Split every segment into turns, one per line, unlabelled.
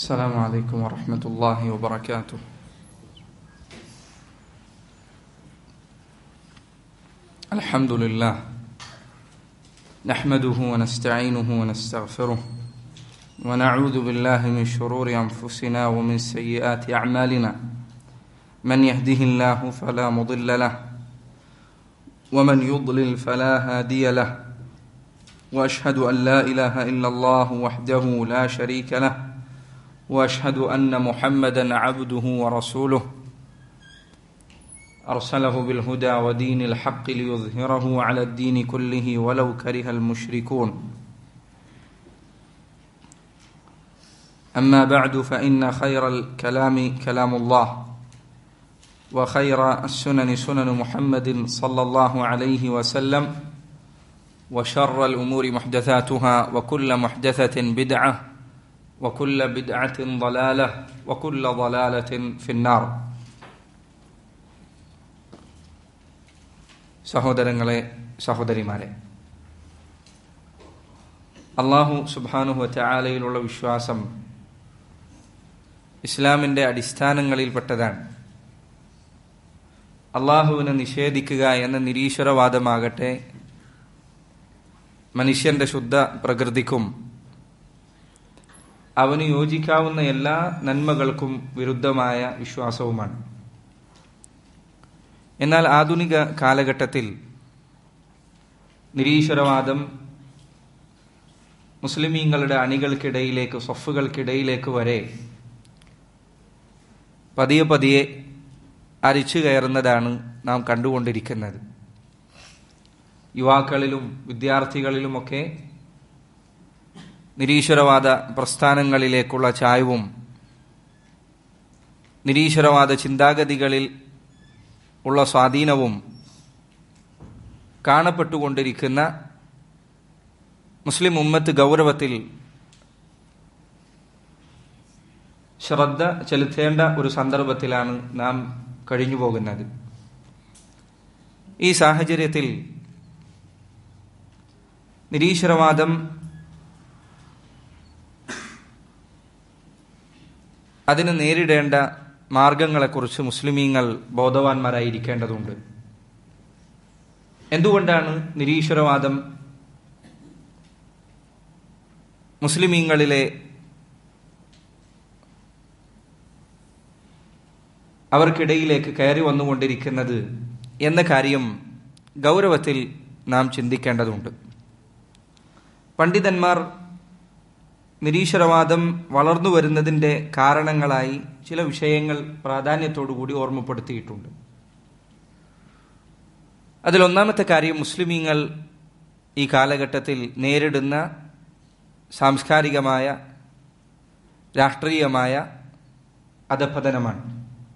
السلام عليكم ورحمة الله وبركاته الحمد لله نحمده ونستعينه ونستغفره ونعوذ بالله من شرور أنفسنا ومن سيئات أعمالنا من يهده الله فلا مضل له ومن يضلل فلا هادي له واشهد ان لا اله الا الله وحده لا شريك له واشهد ان محمدا عبده ورسوله ارسله بالهدى ودين الحق ليظهره على الدين كله ولو كره المشركون اما بعد فان خير الكلام كلام الله وخير السنن سنن محمد صلى الله عليه وسلم وشر الامور محدثاتها وكل محدثه بدعه وكل بدعه ضلاله وكل ضلاله في النار സഹോദരങ്ങളെ സഹോദരിമാരെ അള്ളാഹു സുബാനുഹു ചാലയിലുള്ള വിശ്വാസം ഇസ്ലാമിൻ്റെ അടിസ്ഥാനങ്ങളിൽപ്പെട്ടതാണ് അള്ളാഹുവിനെ നിഷേധിക്കുക എന്ന നിരീശ്വരവാദമാകട്ടെ മനുഷ്യന്റെ ശുദ്ധ പ്രകൃതിക്കും അവന് യോജിക്കാവുന്ന എല്ലാ നന്മകൾക്കും വിരുദ്ധമായ വിശ്വാസവുമാണ് എന്നാൽ ആധുനിക കാലഘട്ടത്തിൽ നിരീശ്വരവാദം മുസ്ലിമീങ്ങളുടെ അണികൾക്കിടയിലേക്ക് സൊഫുകൾക്കിടയിലേക്ക് വരെ പതിയെ പതിയെ അരിച്ചു കയറുന്നതാണ് നാം കണ്ടുകൊണ്ടിരിക്കുന്നത് യുവാക്കളിലും വിദ്യാർത്ഥികളിലുമൊക്കെ നിരീശ്വരവാദ പ്രസ്ഥാനങ്ങളിലേക്കുള്ള ചായവും നിരീശ്വരവാദ ചിന്താഗതികളിൽ ഉള്ള സ്വാധീനവും കാണപ്പെട്ടുകൊണ്ടിരിക്കുന്ന മുസ്ലിം ഉമ്മത്ത് ഗൗരവത്തിൽ ശ്രദ്ധ ചെലുത്തേണ്ട ഒരു സന്ദർഭത്തിലാണ് നാം കഴിഞ്ഞു പോകുന്നത് ഈ സാഹചര്യത്തിൽ നിരീശ്വരവാദം അതിന് നേരിടേണ്ട മാർഗങ്ങളെക്കുറിച്ച് മുസ്ലിമീങ്ങൾ ബോധവാന്മാരായിരിക്കേണ്ടതുണ്ട് എന്തുകൊണ്ടാണ് നിരീശ്വരവാദം മുസ്ലിമീങ്ങളിലെ അവർക്കിടയിലേക്ക് കയറി വന്നുകൊണ്ടിരിക്കുന്നത് എന്ന കാര്യം ഗൗരവത്തിൽ നാം ചിന്തിക്കേണ്ടതുണ്ട് പണ്ഡിതന്മാർ നിരീശ്വരവാദം വളർന്നു വരുന്നതിൻ്റെ കാരണങ്ങളായി ചില വിഷയങ്ങൾ പ്രാധാന്യത്തോടുകൂടി ഓർമ്മപ്പെടുത്തിയിട്ടുണ്ട് അതിലൊന്നാമത്തെ കാര്യം മുസ്ലിമീങ്ങൾ ഈ കാലഘട്ടത്തിൽ നേരിടുന്ന സാംസ്കാരികമായ രാഷ്ട്രീയമായ അധപതനമാണ്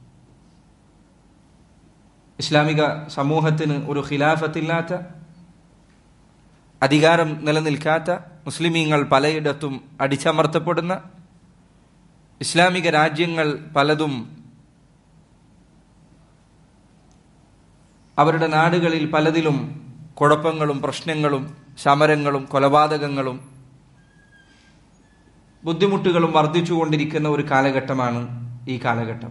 ഇസ്ലാമിക സമൂഹത്തിന് ഒരു ഖിലാഫത്തില്ലാത്ത അധികാരം നിലനിൽക്കാത്ത മുസ്ലിമീങ്ങൾ പലയിടത്തും അടിച്ചമർത്തപ്പെടുന്ന ഇസ്ലാമിക രാജ്യങ്ങൾ പലതും അവരുടെ നാടുകളിൽ പലതിലും കുഴപ്പങ്ങളും പ്രശ്നങ്ങളും സമരങ്ങളും കൊലപാതകങ്ങളും ബുദ്ധിമുട്ടുകളും വർദ്ധിച്ചുകൊണ്ടിരിക്കുന്ന ഒരു കാലഘട്ടമാണ് ഈ കാലഘട്ടം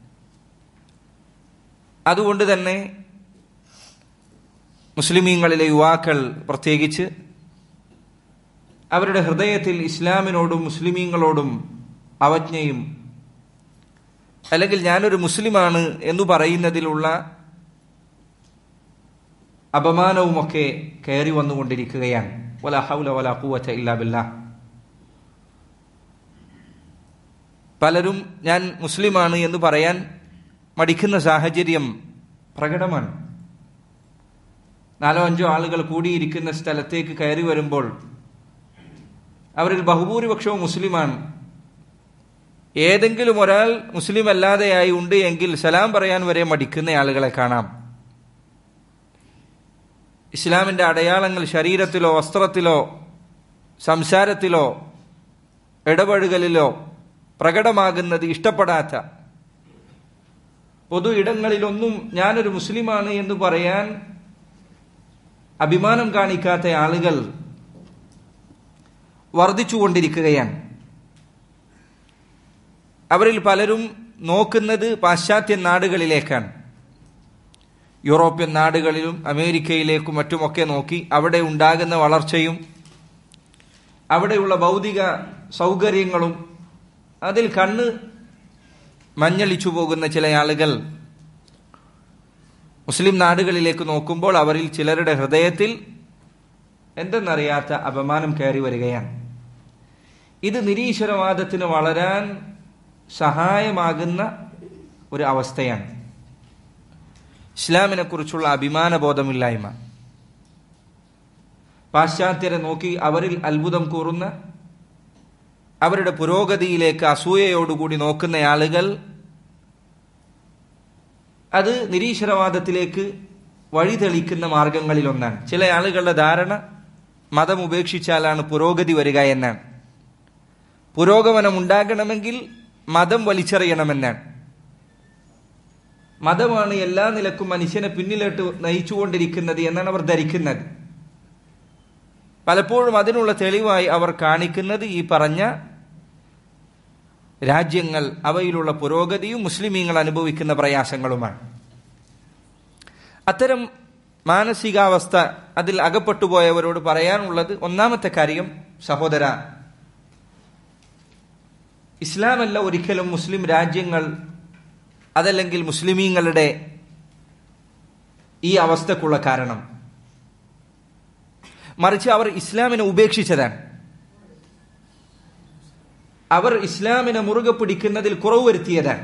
അതുകൊണ്ട് തന്നെ മുസ്ലിമീങ്ങളിലെ യുവാക്കൾ പ്രത്യേകിച്ച് അവരുടെ ഹൃദയത്തിൽ ഇസ്ലാമിനോടും മുസ്ലിമീങ്ങളോടും അവജ്ഞയും അല്ലെങ്കിൽ ഞാനൊരു മുസ്ലിമാണ് എന്ന് പറയുന്നതിലുള്ള അപമാനവുമൊക്കെ കയറി വന്നുകൊണ്ടിരിക്കുകയാണ് വല ഹൗല വല കൂവച്ച ഇല്ലാ ബില്ല പലരും ഞാൻ മുസ്ലിമാണ് എന്ന് പറയാൻ മടിക്കുന്ന സാഹചര്യം പ്രകടമാണ് നാലോ അഞ്ചോ ആളുകൾ കൂടിയിരിക്കുന്ന സ്ഥലത്തേക്ക് കയറി വരുമ്പോൾ അവരിൽ ബഹുഭൂരിപക്ഷവും മുസ്ലിമാണ് ഏതെങ്കിലും ഒരാൾ മുസ്ലിം അല്ലാതെയായി ഉണ്ട് എങ്കിൽ സലാം പറയാൻ വരെ മടിക്കുന്ന ആളുകളെ കാണാം ഇസ്ലാമിന്റെ അടയാളങ്ങൾ ശരീരത്തിലോ വസ്ത്രത്തിലോ സംസാരത്തിലോ ഇടപഴകലിലോ പ്രകടമാകുന്നത് ഇഷ്ടപ്പെടാത്ത പൊതു ഇടങ്ങളിലൊന്നും ഞാനൊരു മുസ്ലിമാണ് എന്ന് പറയാൻ അഭിമാനം കാണിക്കാത്ത ആളുകൾ വർദ്ധിച്ചുകൊണ്ടിരിക്കുകയാണ് അവരിൽ പലരും നോക്കുന്നത് പാശ്ചാത്യ നാടുകളിലേക്കാണ് യൂറോപ്യൻ നാടുകളിലും അമേരിക്കയിലേക്കും മറ്റുമൊക്കെ നോക്കി അവിടെ ഉണ്ടാകുന്ന വളർച്ചയും അവിടെയുള്ള ഭൗതിക സൗകര്യങ്ങളും അതിൽ കണ്ണ് മഞ്ഞളിച്ചു പോകുന്ന ചില ആളുകൾ മുസ്ലിം നാടുകളിലേക്ക് നോക്കുമ്പോൾ അവരിൽ ചിലരുടെ ഹൃദയത്തിൽ എന്തെന്നറിയാത്ത അപമാനം കയറി വരികയാണ് ഇത് നിരീശ്വരവാദത്തിന് വളരാൻ സഹായമാകുന്ന ഒരു അവസ്ഥയാണ് ഇസ്ലാമിനെ കുറിച്ചുള്ള അഭിമാനബോധമില്ലായ്മ പാശ്ചാത്യരെ നോക്കി അവരിൽ അത്ഭുതം കൂറുന്ന അവരുടെ പുരോഗതിയിലേക്ക് അസൂയയോടുകൂടി നോക്കുന്ന ആളുകൾ അത് നിരീശ്വരവാദത്തിലേക്ക് വഴിതെളിക്കുന്ന മാർഗങ്ങളിലൊന്നാണ് ചില ആളുകളുടെ ധാരണ മതം ഉപേക്ഷിച്ചാലാണ് പുരോഗതി വരിക എന്നാണ് പുരോഗമനം ഉണ്ടാകണമെങ്കിൽ മതം വലിച്ചെറിയണമെന്നാണ് മതമാണ് എല്ലാ നിലക്കും മനുഷ്യനെ പിന്നിലോട്ട് നയിച്ചുകൊണ്ടിരിക്കുന്നത് എന്നാണ് അവർ ധരിക്കുന്നത് പലപ്പോഴും അതിനുള്ള തെളിവായി അവർ കാണിക്കുന്നത് ഈ പറഞ്ഞ രാജ്യങ്ങൾ അവയിലുള്ള പുരോഗതിയും മുസ്ലിമീങ്ങൾ അനുഭവിക്കുന്ന പ്രയാസങ്ങളുമാണ് അത്തരം മാനസികാവസ്ഥ അതിൽ അകപ്പെട്ടുപോയവരോട് പറയാനുള്ളത് ഒന്നാമത്തെ കാര്യം സഹോദര ഇസ്ലാമല്ല ഒരിക്കലും മുസ്ലിം രാജ്യങ്ങൾ അതല്ലെങ്കിൽ മുസ്ലിമീങ്ങളുടെ ഈ അവസ്ഥക്കുള്ള കാരണം മറിച്ച് അവർ ഇസ്ലാമിനെ ഉപേക്ഷിച്ചതാണ് അവർ ഇസ്ലാമിനെ മുറുകെ പിടിക്കുന്നതിൽ കുറവ് വരുത്തിയതാണ്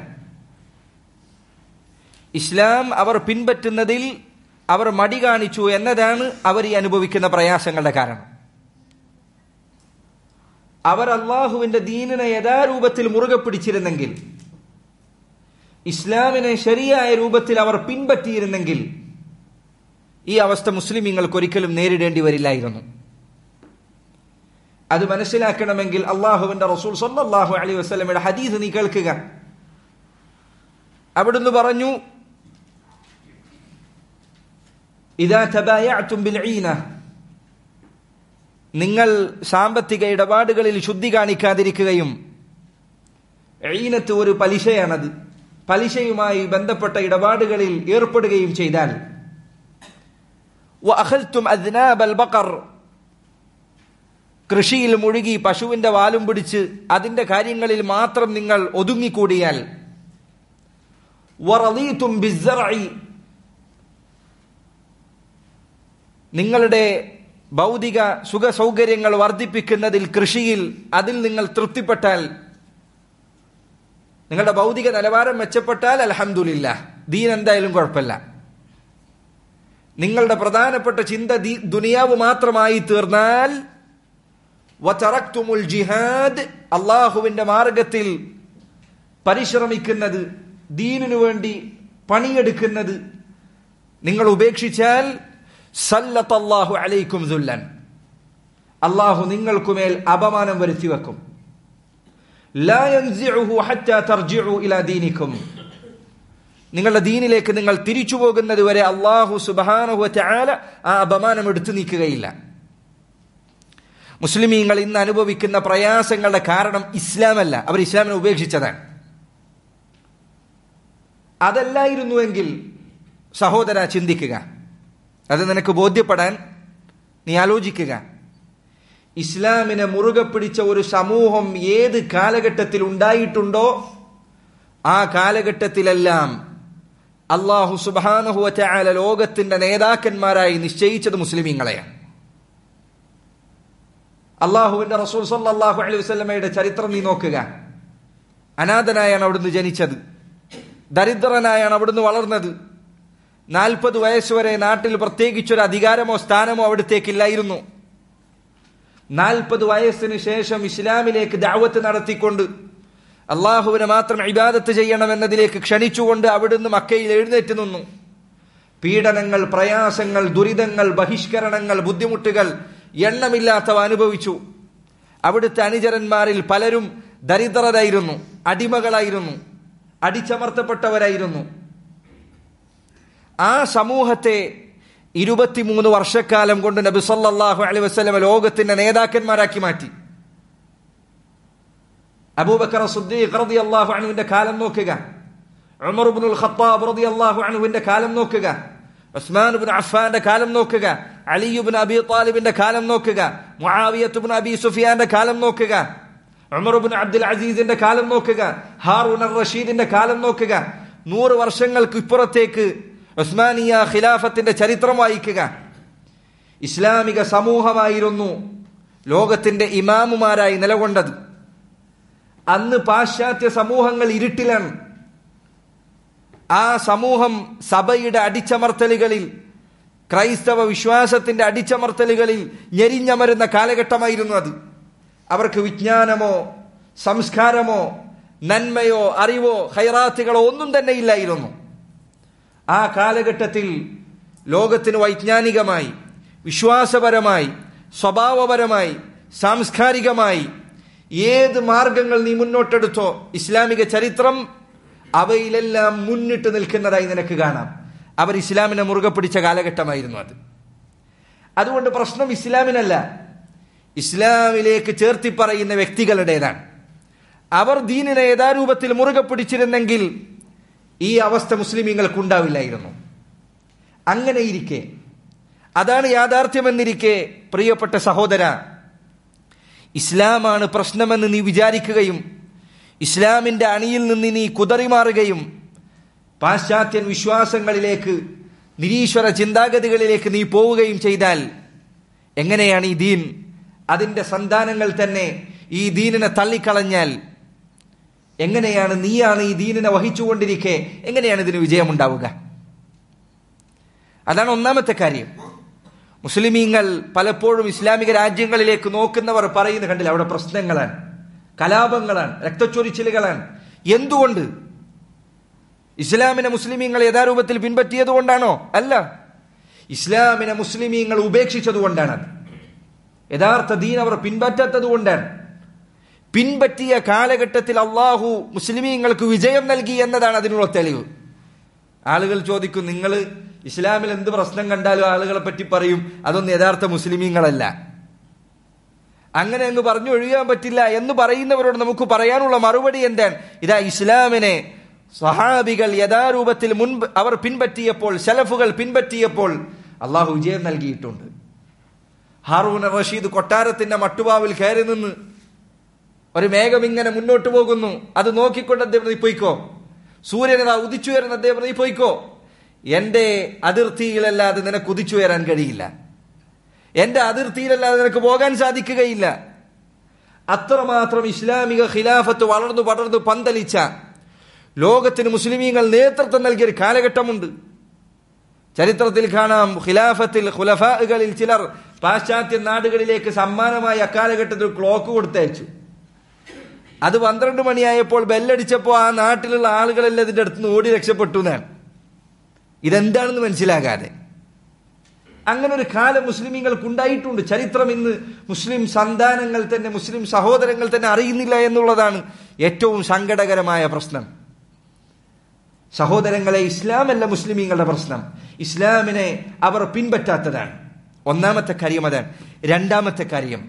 ഇസ്ലാം അവർ പിൻപറ്റുന്നതിൽ അവർ മടി കാണിച്ചു എന്നതാണ് അവർ ഈ അനുഭവിക്കുന്ന പ്രയാസങ്ങളുടെ കാരണം അവർ അള്ളാഹുവിന്റെ ദീനിനെ യഥാരൂപത്തിൽ മുറുകെ പിടിച്ചിരുന്നെങ്കിൽ ഇസ്ലാമിനെ ശരിയായ രൂപത്തിൽ അവർ പിൻപറ്റിയിരുന്നെങ്കിൽ ഈ അവസ്ഥ മുസ്ലിമീങ്ങൾക്ക് ഒരിക്കലും നേരിടേണ്ടി വരില്ലായിരുന്നു അത് മനസ്സിലാക്കണമെങ്കിൽ അള്ളാഹുവിന്റെ റസൂൽ സല്ലാഹു അലൈ വസ്ലമയുടെ ഹദീസ് നീ കേൾക്കുക അവിടുന്ന് പറഞ്ഞു ഇതാ തബായഅ്തും ബിൽഈന നിങ്ങൾ സാമ്പത്തിക ഇടപാടുകളിൽ ശുദ്ധി കാണിക്കാതിരിക്കുകയും ഈനത്ത് ഒരു പലിശയാണത് പലിശയുമായി ബന്ധപ്പെട്ട ഇടപാടുകളിൽ ഏർപ്പെടുകയും ചെയ്താൽ വഅഖൽതും അദ്നാബൽ ബഖർ കൃഷിയിൽ മുഴുകി പശുവിന്റെ വാലും പിടിച്ച് അതിന്റെ കാര്യങ്ങളിൽ മാത്രം നിങ്ങൾ ഒതുങ്ങിക്കൂടിയാൽ വറളീതും ബിസ്സറഇ നിങ്ങളുടെ ഭൗതിക സുഖ സൗകര്യങ്ങൾ വർദ്ധിപ്പിക്കുന്നതിൽ കൃഷിയിൽ അതിൽ നിങ്ങൾ തൃപ്തിപ്പെട്ടാൽ നിങ്ങളുടെ ഭൗതിക നിലവാരം മെച്ചപ്പെട്ടാൽ അലഹമില്ല ദീൻ എന്തായാലും കുഴപ്പമില്ല നിങ്ങളുടെ പ്രധാനപ്പെട്ട ചിന്ത ദുനിയാവ് മാത്രമായി തീർന്നാൽ വതറക്തുമുൽ ജിഹാദ് അള്ളാഹുവിന്റെ മാർഗത്തിൽ പരിശ്രമിക്കുന്നത് ദീനിനു വേണ്ടി പണിയെടുക്കുന്നത് നിങ്ങൾ ഉപേക്ഷിച്ചാൽ സല്ലത്തല്ലാഹു അലൈക്കും സുല്ലൻ അള്ളാഹു നിങ്ങൾക്കുമേൽ അപമാനം വരുത്തി വെക്കും നിങ്ങളുടെ ദീനിലേക്ക് നിങ്ങൾ തിരിച്ചു പോകുന്നത് വരെ അള്ളാഹു സുബാനുഹു ചാല ആ അപമാനം എടുത്തു നീക്കുകയില്ല മുസ്ലിമീങ്ങൾ ഇന്ന് അനുഭവിക്കുന്ന പ്രയാസങ്ങളുടെ കാരണം ഇസ്ലാമല്ല അവർ ഇസ്ലാമിനെ ഉപേക്ഷിച്ചതാണ് അതല്ലായിരുന്നുവെങ്കിൽ സഹോദര ചിന്തിക്കുക അത് നിനക്ക് ബോധ്യപ്പെടാൻ നീ ആലോചിക്കുക ഇസ്ലാമിനെ മുറുകെ പിടിച്ച ഒരു സമൂഹം ഏത് കാലഘട്ടത്തിൽ ഉണ്ടായിട്ടുണ്ടോ ആ കാലഘട്ടത്തിലെല്ലാം അള്ളാഹു സുബാനുഹുവല ലോകത്തിന്റെ നേതാക്കന്മാരായി നിശ്ചയിച്ചത് മുസ്ലിമീങ്ങളെയാണ് അള്ളാഹുവിന്റെ റസൂൽ സല്ലാഹു അലൈഹി വസ്ലമയുടെ ചരിത്രം നീ നോക്കുക അനാഥനായാണ് അവിടുന്ന് ജനിച്ചത് ദരിദ്രനായാണ് അവിടുന്ന് വളർന്നത് നാൽപ്പത് വയസ്സുവരെ നാട്ടിൽ പ്രത്യേകിച്ചൊരു അധികാരമോ സ്ഥാനമോ അവിടത്തേക്കില്ലായിരുന്നു നാൽപ്പത് വയസ്സിന് ശേഷം ഇസ്ലാമിലേക്ക് ദാവത്ത് നടത്തിക്കൊണ്ട് അള്ളാഹുവിനെ മാത്രം ഇബാദത്ത് ചെയ്യണമെന്നതിലേക്ക് ക്ഷണിച്ചുകൊണ്ട് അവിടുന്ന് മക്കയിൽ എഴുന്നേറ്റ് നിന്നു പീഡനങ്ങൾ പ്രയാസങ്ങൾ ദുരിതങ്ങൾ ബഹിഷ്കരണങ്ങൾ ബുദ്ധിമുട്ടുകൾ എണ്ണമില്ലാത്തവ അനുഭവിച്ചു അവിടുത്തെ അനുചരന്മാരിൽ പലരും ദരിദ്രരായിരുന്നു അടിമകളായിരുന്നു അടിച്ചമർത്തപ്പെട്ടവരായിരുന്നു ആ സമൂഹത്തെ ഇരുപത്തിമൂന്ന് വർഷക്കാലം കൊണ്ട് നബി സല്ലാഹു അലൈ വസ്ലമ ലോകത്തിന്റെ നേതാക്കന്മാരാക്കി മാറ്റി അബൂബക്കർ സുദ്ദീഖ് റളിയല്ലാഹു അൻഹുവിന്റെ കാലം നോക്കുക ഉമർ ഇബ്നുൽ ഖത്താബ് റളിയല്ലാഹു അൻഹുവിന്റെ കാലം നോക്കുക ഉസ്മാൻ ഇബ്നു അഫ്ഫാന്റെ കാലം നോക്കുക അലി ഇബ്നു അബി താലിബിന്റെ കാലം നോക്കുക മുആവിയത്ത് ഇബ്നു അബി സുഫിയാന്റെ കാലം നോക്കുക ഉമർ ഇബ്നു അബ്ദുൽ അസീസിന്റെ കാലം നോക്കുക ഹാറൂൻ അർ റഷീദിന്റെ കാലം നോക്കുക നൂറ് വർഷങ്ങൾക്ക് ഇപ്പുറത്തേക്ക് ഉസ്മാനിയ ഖിലാഫത്തിന്റെ ചരിത്രം വായിക്കുക ഇസ്ലാമിക സമൂഹമായിരുന്നു ലോകത്തിന്റെ ഇമാമുമാരായി നിലകൊണ്ടത് അന്ന് പാശ്ചാത്യ സമൂഹങ്ങൾ ഇരുട്ടിലാണ് ആ സമൂഹം സഭയുടെ അടിച്ചമർത്തലുകളിൽ ക്രൈസ്തവ വിശ്വാസത്തിന്റെ അടിച്ചമർത്തലുകളിൽ ഞെരിഞ്ഞമരുന്ന കാലഘട്ടമായിരുന്നു അത് അവർക്ക് വിജ്ഞാനമോ സംസ്കാരമോ നന്മയോ അറിവോ ഹൈറാത്തുകളോ ഒന്നും തന്നെ ഇല്ലായിരുന്നു ആ കാലഘട്ടത്തിൽ ലോകത്തിന് വൈജ്ഞാനികമായി വിശ്വാസപരമായി സ്വഭാവപരമായി സാംസ്കാരികമായി ഏത് മാർഗങ്ങൾ നീ മുന്നോട്ടെടുത്തോ ഇസ്ലാമിക ചരിത്രം അവയിലെല്ലാം മുന്നിട്ട് നിൽക്കുന്നതായി നിനക്ക് കാണാം അവർ ഇസ്ലാമിനെ മുറുകെ പിടിച്ച കാലഘട്ടമായിരുന്നു അത് അതുകൊണ്ട് പ്രശ്നം ഇസ്ലാമിനല്ല ഇസ്ലാമിലേക്ക് ചേർത്തി പറയുന്ന വ്യക്തികളുടേതാണ് അവർ ദീനിനെ യഥാരൂപത്തിൽ മുറുകെ പിടിച്ചിരുന്നെങ്കിൽ ഈ അവസ്ഥ മുസ്ലിമീങ്ങൾക്കുണ്ടാവില്ലായിരുന്നു അങ്ങനെ ഇരിക്കെ അതാണ് യാഥാർത്ഥ്യമെന്നിരിക്കെ പ്രിയപ്പെട്ട സഹോദര ഇസ്ലാമാണ് പ്രശ്നമെന്ന് നീ വിചാരിക്കുകയും ഇസ്ലാമിന്റെ അണിയിൽ നിന്ന് നീ കുതറിമാറുകയും പാശ്ചാത്യൻ വിശ്വാസങ്ങളിലേക്ക് നിരീശ്വര ചിന്താഗതികളിലേക്ക് നീ പോവുകയും ചെയ്താൽ എങ്ങനെയാണ് ഈ ദീൻ അതിന്റെ സന്താനങ്ങൾ തന്നെ ഈ ദീനിനെ തള്ളിക്കളഞ്ഞാൽ എങ്ങനെയാണ് നീയാണ് ഈ ദീനിനെ വഹിച്ചുകൊണ്ടിരിക്കെ എങ്ങനെയാണ് ഇതിന് വിജയമുണ്ടാവുക അതാണ് ഒന്നാമത്തെ കാര്യം മുസ്ലിമീങ്ങൾ പലപ്പോഴും ഇസ്ലാമിക രാജ്യങ്ങളിലേക്ക് നോക്കുന്നവർ പറയുന്ന കണ്ടില്ല അവിടെ പ്രശ്നങ്ങളാണ് കലാപങ്ങളാണ് രക്തച്ചൊരിച്ചിലുകളാണ് എന്തുകൊണ്ട് ഇസ്ലാമിനെ മുസ്ലിമീങ്ങൾ യഥാരൂപത്തിൽ പിൻപറ്റിയത് കൊണ്ടാണോ അല്ല ഇസ്ലാമിനെ മുസ്ലിമീങ്ങൾ ഉപേക്ഷിച്ചത് കൊണ്ടാണ് യഥാർത്ഥ ദീൻ അവർ പിൻപറ്റാത്തത് കൊണ്ടാണ് പിൻപറ്റിയ കാലഘട്ടത്തിൽ അള്ളാഹു മുസ്ലിമീങ്ങൾക്ക് വിജയം നൽകി എന്നതാണ് അതിനുള്ള തെളിവ് ആളുകൾ ചോദിക്കും നിങ്ങൾ ഇസ്ലാമിൽ എന്ത് പ്രശ്നം കണ്ടാലും ആളുകളെ പറ്റി പറയും അതൊന്നും യഥാർത്ഥ മുസ്ലിമീങ്ങളല്ല അങ്ങനെ അങ്ങ് പറഞ്ഞു ഒഴിയാൻ പറ്റില്ല എന്ന് പറയുന്നവരോട് നമുക്ക് പറയാനുള്ള മറുപടി എന്താണ് ഇതാ ഇസ്ലാമിനെ സഹാബികൾ യഥാരൂപത്തിൽ മുൻപ് അവർ പിൻപറ്റിയപ്പോൾ ശലഫുകൾ പിൻപറ്റിയപ്പോൾ അള്ളാഹു വിജയം നൽകിയിട്ടുണ്ട് ഹാറൂൻ റഷീദ് കൊട്ടാരത്തിന്റെ മട്ടുപാവിൽ കയറി നിന്ന് ഒരു മേഘം ഇങ്ങനെ മുന്നോട്ട് പോകുന്നു അത് നോക്കിക്കൊണ്ട് അദ്ദേഹം നീ പോയിക്കോ സൂര്യൻ ഉദിച്ചുയരുന്ന അദ്ദേഹം നീ പോയിക്കോ എന്റെ അതിർത്തിയിലല്ലാതെ നിനക്ക് ഉദിച്ചുയരാൻ കഴിയില്ല എന്റെ അതിർത്തിയിലല്ലാതെ നിനക്ക് പോകാൻ സാധിക്കുകയില്ല അത്രമാത്രം ഇസ്ലാമിക ഖിലാഫത്ത് വളർന്നു പടർന്നു പന്തലിച്ച ലോകത്തിന് മുസ്ലിമീങ്ങൾ നേതൃത്വം നൽകിയ ഒരു കാലഘട്ടമുണ്ട് ചരിത്രത്തിൽ കാണാം ഖിലാഫത്തിൽ ഖുലഫകളിൽ ചിലർ പാശ്ചാത്യ നാടുകളിലേക്ക് സമ്മാനമായി അക്കാലഘട്ടത്തിൽ ക്ലോക്ക് കൊടുത്തയച്ചു അത് പന്ത്രണ്ട് മണിയായപ്പോൾ ബെല്ലടിച്ചപ്പോൾ ആ നാട്ടിലുള്ള ആളുകളെല്ലാം ഇതിന്റെ അടുത്ത് നിന്ന് ഓടി രക്ഷപ്പെട്ടു എന്നാണ് ഇതെന്താണെന്ന് മനസ്സിലാകാതെ അങ്ങനെ ഒരു കാലം മുസ്ലിമീങ്ങൾക്ക് ഉണ്ടായിട്ടുണ്ട് ചരിത്രം ഇന്ന് മുസ്ലിം സന്താനങ്ങൾ തന്നെ മുസ്ലിം സഹോദരങ്ങൾ തന്നെ അറിയുന്നില്ല എന്നുള്ളതാണ് ഏറ്റവും സങ്കടകരമായ പ്രശ്നം സഹോദരങ്ങളെ ഇസ്ലാമല്ല മുസ്ലിമീങ്ങളുടെ പ്രശ്നം ഇസ്ലാമിനെ അവർ പിൻപറ്റാത്തതാണ് ഒന്നാമത്തെ കാര്യം അതാണ് രണ്ടാമത്തെ കാര്യം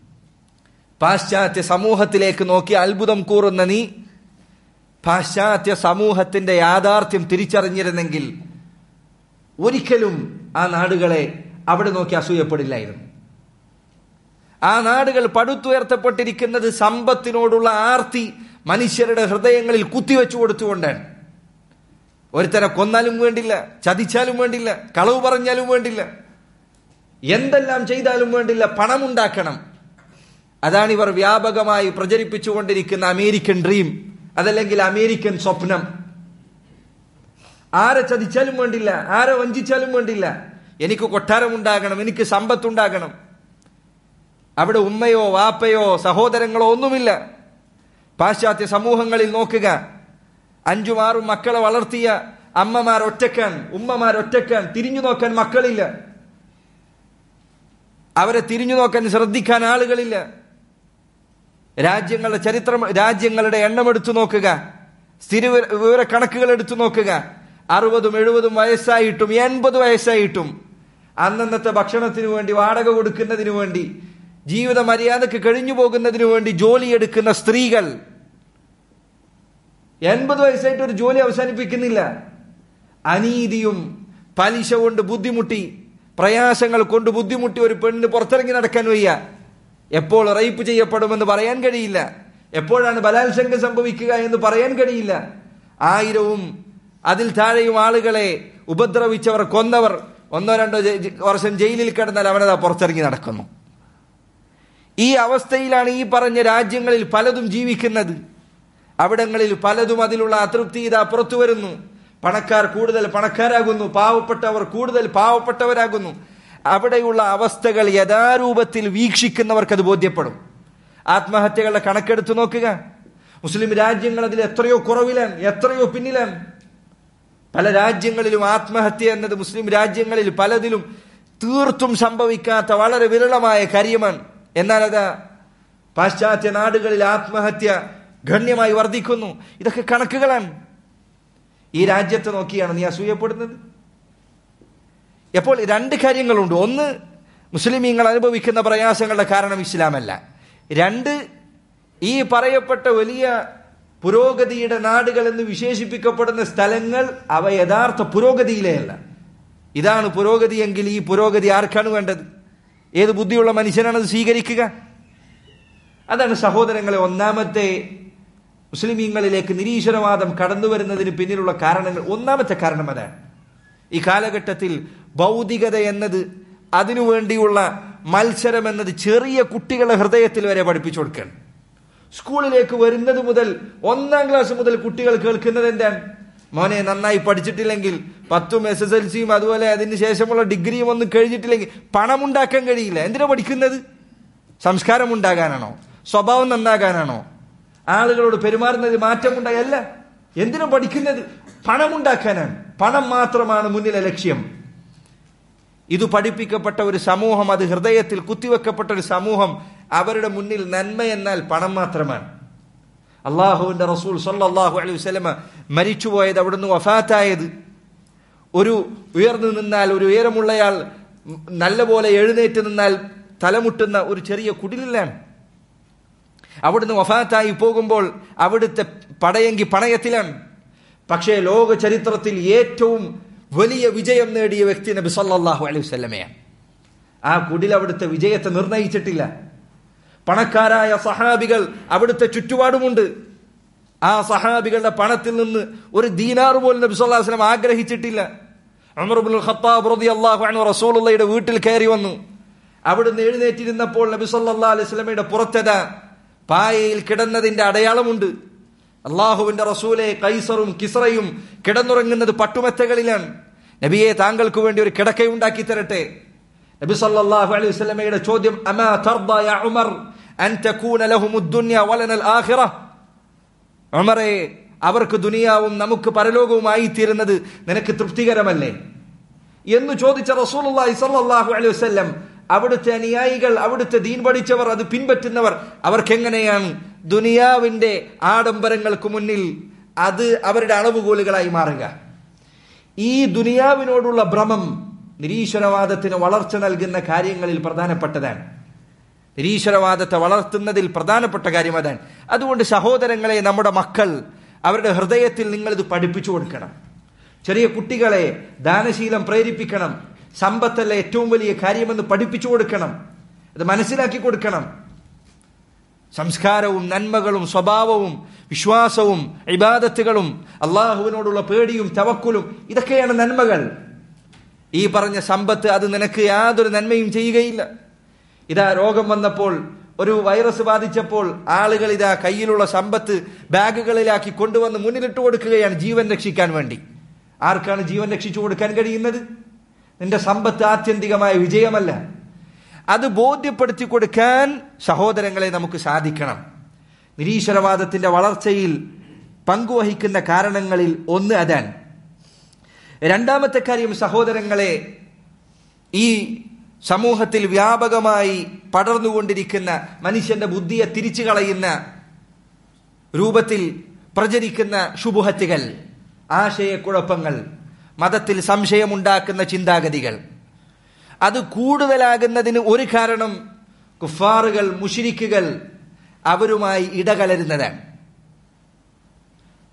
പാശ്ചാത്യ സമൂഹത്തിലേക്ക് നോക്കി അത്ഭുതം കൂറുന്ന നീ പാശ്ചാത്യ സമൂഹത്തിന്റെ യാഥാർത്ഥ്യം തിരിച്ചറിഞ്ഞിരുന്നെങ്കിൽ ഒരിക്കലും ആ നാടുകളെ അവിടെ നോക്കി അസൂയപ്പെടില്ലായിരുന്നു ആ നാടുകൾ പടുത്തുയർത്തപ്പെട്ടിരിക്കുന്നത് സമ്പത്തിനോടുള്ള ആർത്തി മനുഷ്യരുടെ ഹൃദയങ്ങളിൽ കുത്തിവെച്ചു കൊടുത്തുകൊണ്ടാണ് ഒരുത്തനെ കൊന്നാലും വേണ്ടില്ല ചതിച്ചാലും വേണ്ടില്ല കളവ് പറഞ്ഞാലും വേണ്ടില്ല എന്തെല്ലാം ചെയ്താലും വേണ്ടില്ല പണമുണ്ടാക്കണം അതാണ് ഇവർ വ്യാപകമായി പ്രചരിപ്പിച്ചുകൊണ്ടിരിക്കുന്ന അമേരിക്കൻ ഡ്രീം അതല്ലെങ്കിൽ അമേരിക്കൻ സ്വപ്നം ആരെ ചതിച്ചാലും വേണ്ടില്ല ആരെ വഞ്ചിച്ചാലും വേണ്ടില്ല എനിക്ക് കൊട്ടാരമുണ്ടാകണം എനിക്ക് സമ്പത്തുണ്ടാകണം അവിടെ ഉമ്മയോ വാപ്പയോ സഹോദരങ്ങളോ ഒന്നുമില്ല പാശ്ചാത്യ സമൂഹങ്ങളിൽ നോക്കുക അഞ്ചും ആറും മക്കളെ വളർത്തിയ അമ്മമാർ ഒറ്റക്കാൻ ഉമ്മമാർ ഒറ്റക്കാൻ തിരിഞ്ഞു നോക്കാൻ മക്കളില്ല അവരെ തിരിഞ്ഞു നോക്കാൻ ശ്രദ്ധിക്കാൻ ആളുകളില്ല രാജ്യങ്ങളുടെ ചരിത്രം രാജ്യങ്ങളുടെ എണ്ണം എടുത്തു നോക്കുക സ്ഥിര വിവര കണക്കുകൾ എടുത്തു നോക്കുക അറുപതും എഴുപതും വയസ്സായിട്ടും എൺപത് വയസ്സായിട്ടും അന്നന്നത്തെ ഭക്ഷണത്തിന് വേണ്ടി വാടക കൊടുക്കുന്നതിന് വേണ്ടി ജീവിത മര്യാദക്ക് കഴിഞ്ഞു പോകുന്നതിന് വേണ്ടി ജോലിയെടുക്കുന്ന സ്ത്രീകൾ
എൺപത് വയസ്സായിട്ട് ഒരു ജോലി അവസാനിപ്പിക്കുന്നില്ല അനീതിയും പലിശ കൊണ്ട് ബുദ്ധിമുട്ടി പ്രയാസങ്ങൾ കൊണ്ട് ബുദ്ധിമുട്ടി ഒരു പെണ്ണിന് പുറത്തിറങ്ങി നടക്കാൻ വയ്യ എപ്പോൾ റേപ്പ് ചെയ്യപ്പെടുമെന്ന് പറയാൻ കഴിയില്ല എപ്പോഴാണ് ബലാത്സംഗം സംഭവിക്കുക എന്ന് പറയാൻ കഴിയില്ല ആയിരവും അതിൽ താഴെയും ആളുകളെ ഉപദ്രവിച്ചവർ കൊന്നവർ ഒന്നോ രണ്ടോ ജെ- ജെ- വർഷം ജയിലിൽ കിടന്നാൽ അവനതാ പുറത്തിറങ്ങി നടക്കുന്നു ഈ അവസ്ഥയിലാണ് ഈ പറഞ്ഞ രാജ്യങ്ങളിൽ പലതും ജീവിക്കുന്നത് അവിടങ്ങളിൽ പലതും അതിലുള്ള അതൃപ്തി ഇതാ പുറത്തു വരുന്നു പണക്കാർ കൂടുതൽ പണക്കാരാകുന്നു പാവപ്പെട്ടവർ കൂടുതൽ പാവപ്പെട്ടവരാകുന്നു അവിടെയുള്ള അവസ്ഥകൾ യഥാരൂപത്തിൽ വീക്ഷിക്കുന്നവർക്ക് അത് ബോധ്യപ്പെടും ആത്മഹത്യകളുടെ കണക്കെടുത്ത് നോക്കുക മുസ്ലിം രാജ്യങ്ങൾ അതിൽ എത്രയോ കുറവിലാണ് എത്രയോ പിന്നിലാണ് പല രാജ്യങ്ങളിലും ആത്മഹത്യ എന്നത് മുസ്ലിം രാജ്യങ്ങളിൽ പലതിലും തീർത്തും സംഭവിക്കാത്ത വളരെ വിരളമായ കാര്യമാണ് എന്നാൽ അതാ പാശ്ചാത്യ നാടുകളിൽ ആത്മഹത്യ ഗണ്യമായി വർദ്ധിക്കുന്നു ഇതൊക്കെ കണക്കുകളാണ് ഈ രാജ്യത്തെ നോക്കിയാണ് നീ അസൂയപ്പെടുന്നത് എപ്പോൾ രണ്ട് കാര്യങ്ങളുണ്ട് ഒന്ന് മുസ്ലിമീങ്ങൾ അനുഭവിക്കുന്ന പ്രയാസങ്ങളുടെ കാരണം ഇസ്ലാമല്ല രണ്ട് ഈ പറയപ്പെട്ട വലിയ പുരോഗതിയുടെ നാടുകൾ എന്ന് വിശേഷിപ്പിക്കപ്പെടുന്ന സ്ഥലങ്ങൾ അവ യഥാർത്ഥ പുരോഗതിയിലെയല്ല ഇതാണ് പുരോഗതിയെങ്കിൽ ഈ പുരോഗതി ആർക്കാണ് വേണ്ടത് ഏത് ബുദ്ധിയുള്ള മനുഷ്യനാണ് അത് സ്വീകരിക്കുക അതാണ് സഹോദരങ്ങളെ ഒന്നാമത്തെ മുസ്ലിമീങ്ങളിലേക്ക് നിരീശ്വരവാദം കടന്നു വരുന്നതിന് പിന്നിലുള്ള കാരണങ്ങൾ ഒന്നാമത്തെ കാരണം അതാണ് ഈ കാലഘട്ടത്തിൽ ഭൗതികത എന്നത് അതിനുവേണ്ടിയുള്ള മത്സരം എന്നത് ചെറിയ കുട്ടികളുടെ ഹൃദയത്തിൽ വരെ പഠിപ്പിച്ചു കൊടുക്കണം സ്കൂളിലേക്ക് വരുന്നത് മുതൽ ഒന്നാം ക്ലാസ് മുതൽ കുട്ടികൾ കേൾക്കുന്നത് എന്താണ് മോനെ നന്നായി പഠിച്ചിട്ടില്ലെങ്കിൽ പത്തും എസ് എസ് എൽ സിയും അതുപോലെ അതിന് ശേഷമുള്ള ഡിഗ്രിയും ഒന്നും കഴിഞ്ഞിട്ടില്ലെങ്കിൽ പണമുണ്ടാക്കാൻ കഴിയില്ല എന്തിനാ പഠിക്കുന്നത് സംസ്കാരം ഉണ്ടാകാനാണോ സ്വഭാവം നന്നാകാനാണോ ആളുകളോട് പെരുമാറുന്നത് മാറ്റമുണ്ടായല്ല എന്തിനാ പഠിക്കുന്നത് പണമുണ്ടാക്കാനാണ് പണം മാത്രമാണ് മുന്നിലെ ലക്ഷ്യം ഇത് പഠിപ്പിക്കപ്പെട്ട ഒരു സമൂഹം അത് ഹൃദയത്തിൽ കുത്തിവെക്കപ്പെട്ട ഒരു സമൂഹം അവരുടെ മുന്നിൽ നന്മ എന്നാൽ പണം മാത്രമാണ് അള്ളാഹുവിന്റെ റസൂൽ സല്ലല്ലാഹു അലൈഹി വസല്ലമ മരിച്ചുപോയത് അവിടുന്ന് വഫാത്തായത് ഒരു ഉയർന്നു നിന്നാൽ ഒരു ഉയരമുള്ളയാൾ നല്ലപോലെ എഴുന്നേറ്റ് നിന്നാൽ തലമുട്ടുന്ന ഒരു ചെറിയ കുടിലാണ് അവിടുന്ന് വഫാത്തായി പോകുമ്പോൾ അവിടുത്തെ പടയെങ്കി പണയത്തിലാണ് പക്ഷേ ലോക ചരിത്രത്തിൽ ഏറ്റവും വലിയ വിജയം നേടിയ വ്യക്തി നബി സല്ലല്ലാഹു അലൈഹി വസല്ലമയാണ് ആ കുടിൽ അവിടുത്തെ വിജയത്തെ നിർണയിച്ചിട്ടില്ല പണക്കാരായ സഹാബികൾ അവിടുത്തെ ചുറ്റുപാടുമുണ്ട് ആ സഹാബികളുടെ പണത്തിൽ നിന്ന് ഒരു ദീനാർ പോലും നബി സല്ലല്ലാഹു അലൈഹി വസല്ലം ആഗ്രഹിച്ചിട്ടില്ല ഉമർ ഇബ്നുൽ ഖത്താബ് റളിയല്ലാഹു അൻഹു റസൂലുള്ളാഹിയുടെ വീട്ടിൽ കയറി വന്നു അവിടുന്ന് എഴുന്നേറ്റിരുന്നപ്പോൾ നബി സല്ലല്ലാഹു അലൈഹി വസല്ലമയുടെ പുറത്തത പായയിൽ കിടന്നതിന്റെ അടയാളമുണ്ട് അള്ളാഹുവിന്റെ റസൂലെ കൈസറും കിസ്റയും കിടന്നുറങ്ങുന്നത് പട്ടുമെത്തകളിലാണ് നബിയെ താങ്കൾക്ക് വേണ്ടി ഒരു കിടക്കയുണ്ടാക്കി തരട്ടെ നബി സല്ലല്ലാഹു അലൈഹി വസല്ലമയുടെ ചോദ്യം അമാ തർദ യാ ഉമർ അൻ തകൂന ലഹും ദുനിയ വലന ആഖിറ ഉമറെ അവർക്ക് ദുനിയാവും നമുക്ക് പരലോകവുമായി തീരുന്നത് നിനക്ക് തൃപ്തികരമല്ലേ എന്ന് ചോദിച്ച റസൂലുള്ളാഹി സ്വല്ലല്ലാഹു അലൈഹി വസല്ലം അവിടുത്തെ അനുയായികൾ അവിടുത്തെ ദീൻ പഠിച്ചവർ അത് പിൻപറ്റുന്നവർ അവർക്കെങ്ങനെയാണ് ദുനിയാവിന്റെ ആഡംബരങ്ങൾക്ക് മുന്നിൽ അത് അവരുടെ അളവുകോലുകളായി മാറുക ഈ ദുനിയാവിനോടുള്ള ഭ്രമം നിരീശ്വരവാദത്തിന് വളർച്ച നൽകുന്ന കാര്യങ്ങളിൽ പ്രധാനപ്പെട്ടതാണ് നിരീശ്വരവാദത്തെ വളർത്തുന്നതിൽ പ്രധാനപ്പെട്ട കാര്യം അതാണ് അതുകൊണ്ട് സഹോദരങ്ങളെ നമ്മുടെ മക്കൾ അവരുടെ ഹൃദയത്തിൽ നിങ്ങൾ ഇത് പഠിപ്പിച്ചു കൊടുക്കണം ചെറിയ കുട്ടികളെ ദാനശീലം പ്രേരിപ്പിക്കണം സമ്പത്തല്ല ഏറ്റവും വലിയ കാര്യമെന്ന് പഠിപ്പിച്ചു കൊടുക്കണം അത് മനസ്സിലാക്കി കൊടുക്കണം സംസ്കാരവും നന്മകളും സ്വഭാവവും വിശ്വാസവും ഇബാദത്തുകളും അള്ളാഹുവിനോടുള്ള പേടിയും തവക്കുലും ഇതൊക്കെയാണ് നന്മകൾ ഈ പറഞ്ഞ സമ്പത്ത് അത് നിനക്ക് യാതൊരു നന്മയും ചെയ്യുകയില്ല ഇതാ രോഗം വന്നപ്പോൾ ഒരു വൈറസ് ബാധിച്ചപ്പോൾ ആളുകൾ ഇതാ കയ്യിലുള്ള സമ്പത്ത് ബാഗുകളിലാക്കി കൊണ്ടുവന്ന് മുന്നിലിട്ട് കൊടുക്കുകയാണ് ജീവൻ രക്ഷിക്കാൻ വേണ്ടി ആർക്കാണ് ജീവൻ രക്ഷിച്ചു കൊടുക്കാൻ കഴിയുന്നത് നിന്റെ സമ്പത്ത് ആത്യന്തികമായ വിജയമല്ല അത് ബോധ്യപ്പെടുത്തി കൊടുക്കാൻ സഹോദരങ്ങളെ നമുക്ക് സാധിക്കണം നിരീശ്വരവാദത്തിന്റെ വളർച്ചയിൽ പങ്കുവഹിക്കുന്ന കാരണങ്ങളിൽ ഒന്ന് അതാണ് രണ്ടാമത്തെ കാര്യം സഹോദരങ്ങളെ ഈ സമൂഹത്തിൽ വ്യാപകമായി പടർന്നുകൊണ്ടിരിക്കുന്ന മനുഷ്യന്റെ ബുദ്ധിയെ തിരിച്ചു കളയുന്ന രൂപത്തിൽ പ്രചരിക്കുന്ന ശുഭുഹത്തുകൾ ആശയക്കുഴപ്പങ്ങൾ മതത്തിൽ സംശയമുണ്ടാക്കുന്ന ചിന്താഗതികൾ അത് കൂടുതലാകുന്നതിന് ഒരു കാരണം കുഫാറുകൾ മുഷിരിക്കുകൾ അവരുമായി ഇടകലരുന്നതാണ്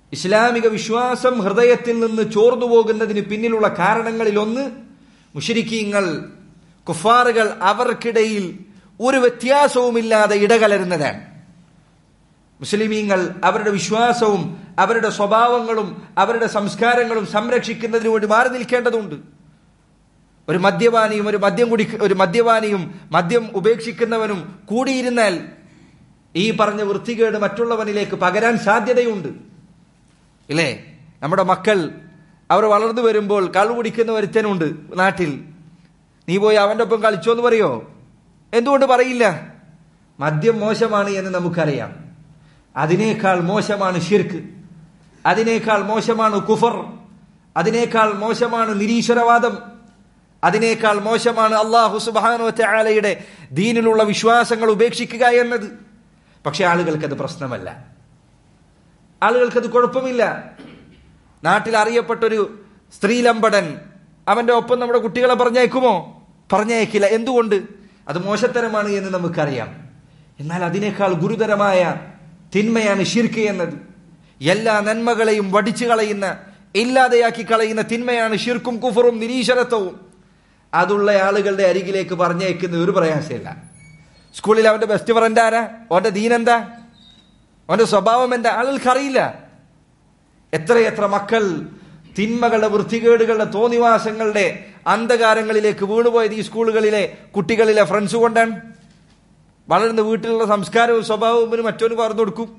ഇസ്ലാമിക വിശ്വാസം ഹൃദയത്തിൽ നിന്ന് ചോർന്നു പോകുന്നതിന് പിന്നിലുള്ള കാരണങ്ങളിൽ ഒന്ന് മുഷരിക്കീങ്ങൾ കുഫാറുകൾ അവർക്കിടയിൽ ഒരു വ്യത്യാസവുമില്ലാതെ ഇടകലരുന്നതാണ് മുസ്ലിമീങ്ങൾ അവരുടെ വിശ്വാസവും അവരുടെ സ്വഭാവങ്ങളും അവരുടെ സംസ്കാരങ്ങളും സംരക്ഷിക്കുന്നതിന് വേണ്ടി മാറി നിൽക്കേണ്ടതുണ്ട് ഒരു മദ്യപാനിയും ഒരു മദ്യം കുടി ഒരു മദ്യപാനിയും മദ്യം ഉപേക്ഷിക്കുന്നവനും കൂടിയിരുന്നാൽ ഈ പറഞ്ഞ വൃത്തികേട് മറ്റുള്ളവനിലേക്ക് പകരാൻ സാധ്യതയുണ്ട് ഇല്ലേ നമ്മുടെ മക്കൾ അവർ വളർന്നു വരുമ്പോൾ കള്ളു കുടിക്കുന്ന ഒരുത്തനുണ്ട് നാട്ടിൽ നീ പോയി അവന്റെ ഒപ്പം കളിച്ചോ എന്ന് പറയോ എന്തുകൊണ്ട് പറയില്ല മദ്യം മോശമാണ് എന്ന് നമുക്കറിയാം അതിനേക്കാൾ മോശമാണ് ഷിർക്ക് അതിനേക്കാൾ മോശമാണ് കുഫർ അതിനേക്കാൾ മോശമാണ് നിരീശ്വരവാദം അതിനേക്കാൾ മോശമാണ് അള്ളാഹു സുബാനോ ചാലയുടെ ദീനിലുള്ള വിശ്വാസങ്ങൾ ഉപേക്ഷിക്കുക എന്നത് പക്ഷെ ആളുകൾക്കത് പ്രശ്നമല്ല ആളുകൾക്കത് കുഴപ്പമില്ല നാട്ടിൽ അറിയപ്പെട്ടൊരു സ്ത്രീലമ്പടൻ അവന്റെ ഒപ്പം നമ്മുടെ കുട്ടികളെ പറഞ്ഞയക്കുമോ പറഞ്ഞയക്കില്ല എന്തുകൊണ്ട് അത് മോശത്തരമാണ് എന്ന് നമുക്കറിയാം എന്നാൽ അതിനേക്കാൾ ഗുരുതരമായ തിന്മയാണ് ഷിർക്ക് എന്നത് എല്ലാ നന്മകളെയും വടിച്ചു കളയുന്ന ഇല്ലാതെയാക്കി കളയുന്ന തിന്മയാണ് ഷിർക്കും കുഫറും നിരീശ്വരത്വവും അതുള്ള ആളുകളുടെ അരികിലേക്ക് പറഞ്ഞയക്കുന്ന ഒരു പ്രയാസമില്ല സ്കൂളിൽ അവന്റെ ബെസ്റ്റ് ഫ്രണ്ട് ആരാ അവന്റെ ദീനെന്താ അവന്റെ സ്വഭാവം എന്താ ആളുകൾക്ക് അറിയില്ല എത്രയെത്ര മക്കൾ തിന്മകളുടെ വൃത്തികേടുകളുടെ തോന്നിവാസങ്ങളുടെ അന്ധകാരങ്ങളിലേക്ക് വീണുപോയത് ഈ സ്കൂളുകളിലെ കുട്ടികളിലെ ഫ്രണ്ട്സ് കൊണ്ടാണ് വളർന്ന വീട്ടിലുള്ള സംസ്കാരവും സ്വഭാവവും ഇവന് മറ്റൊന്ന് പകർന്നു കൊടുക്കും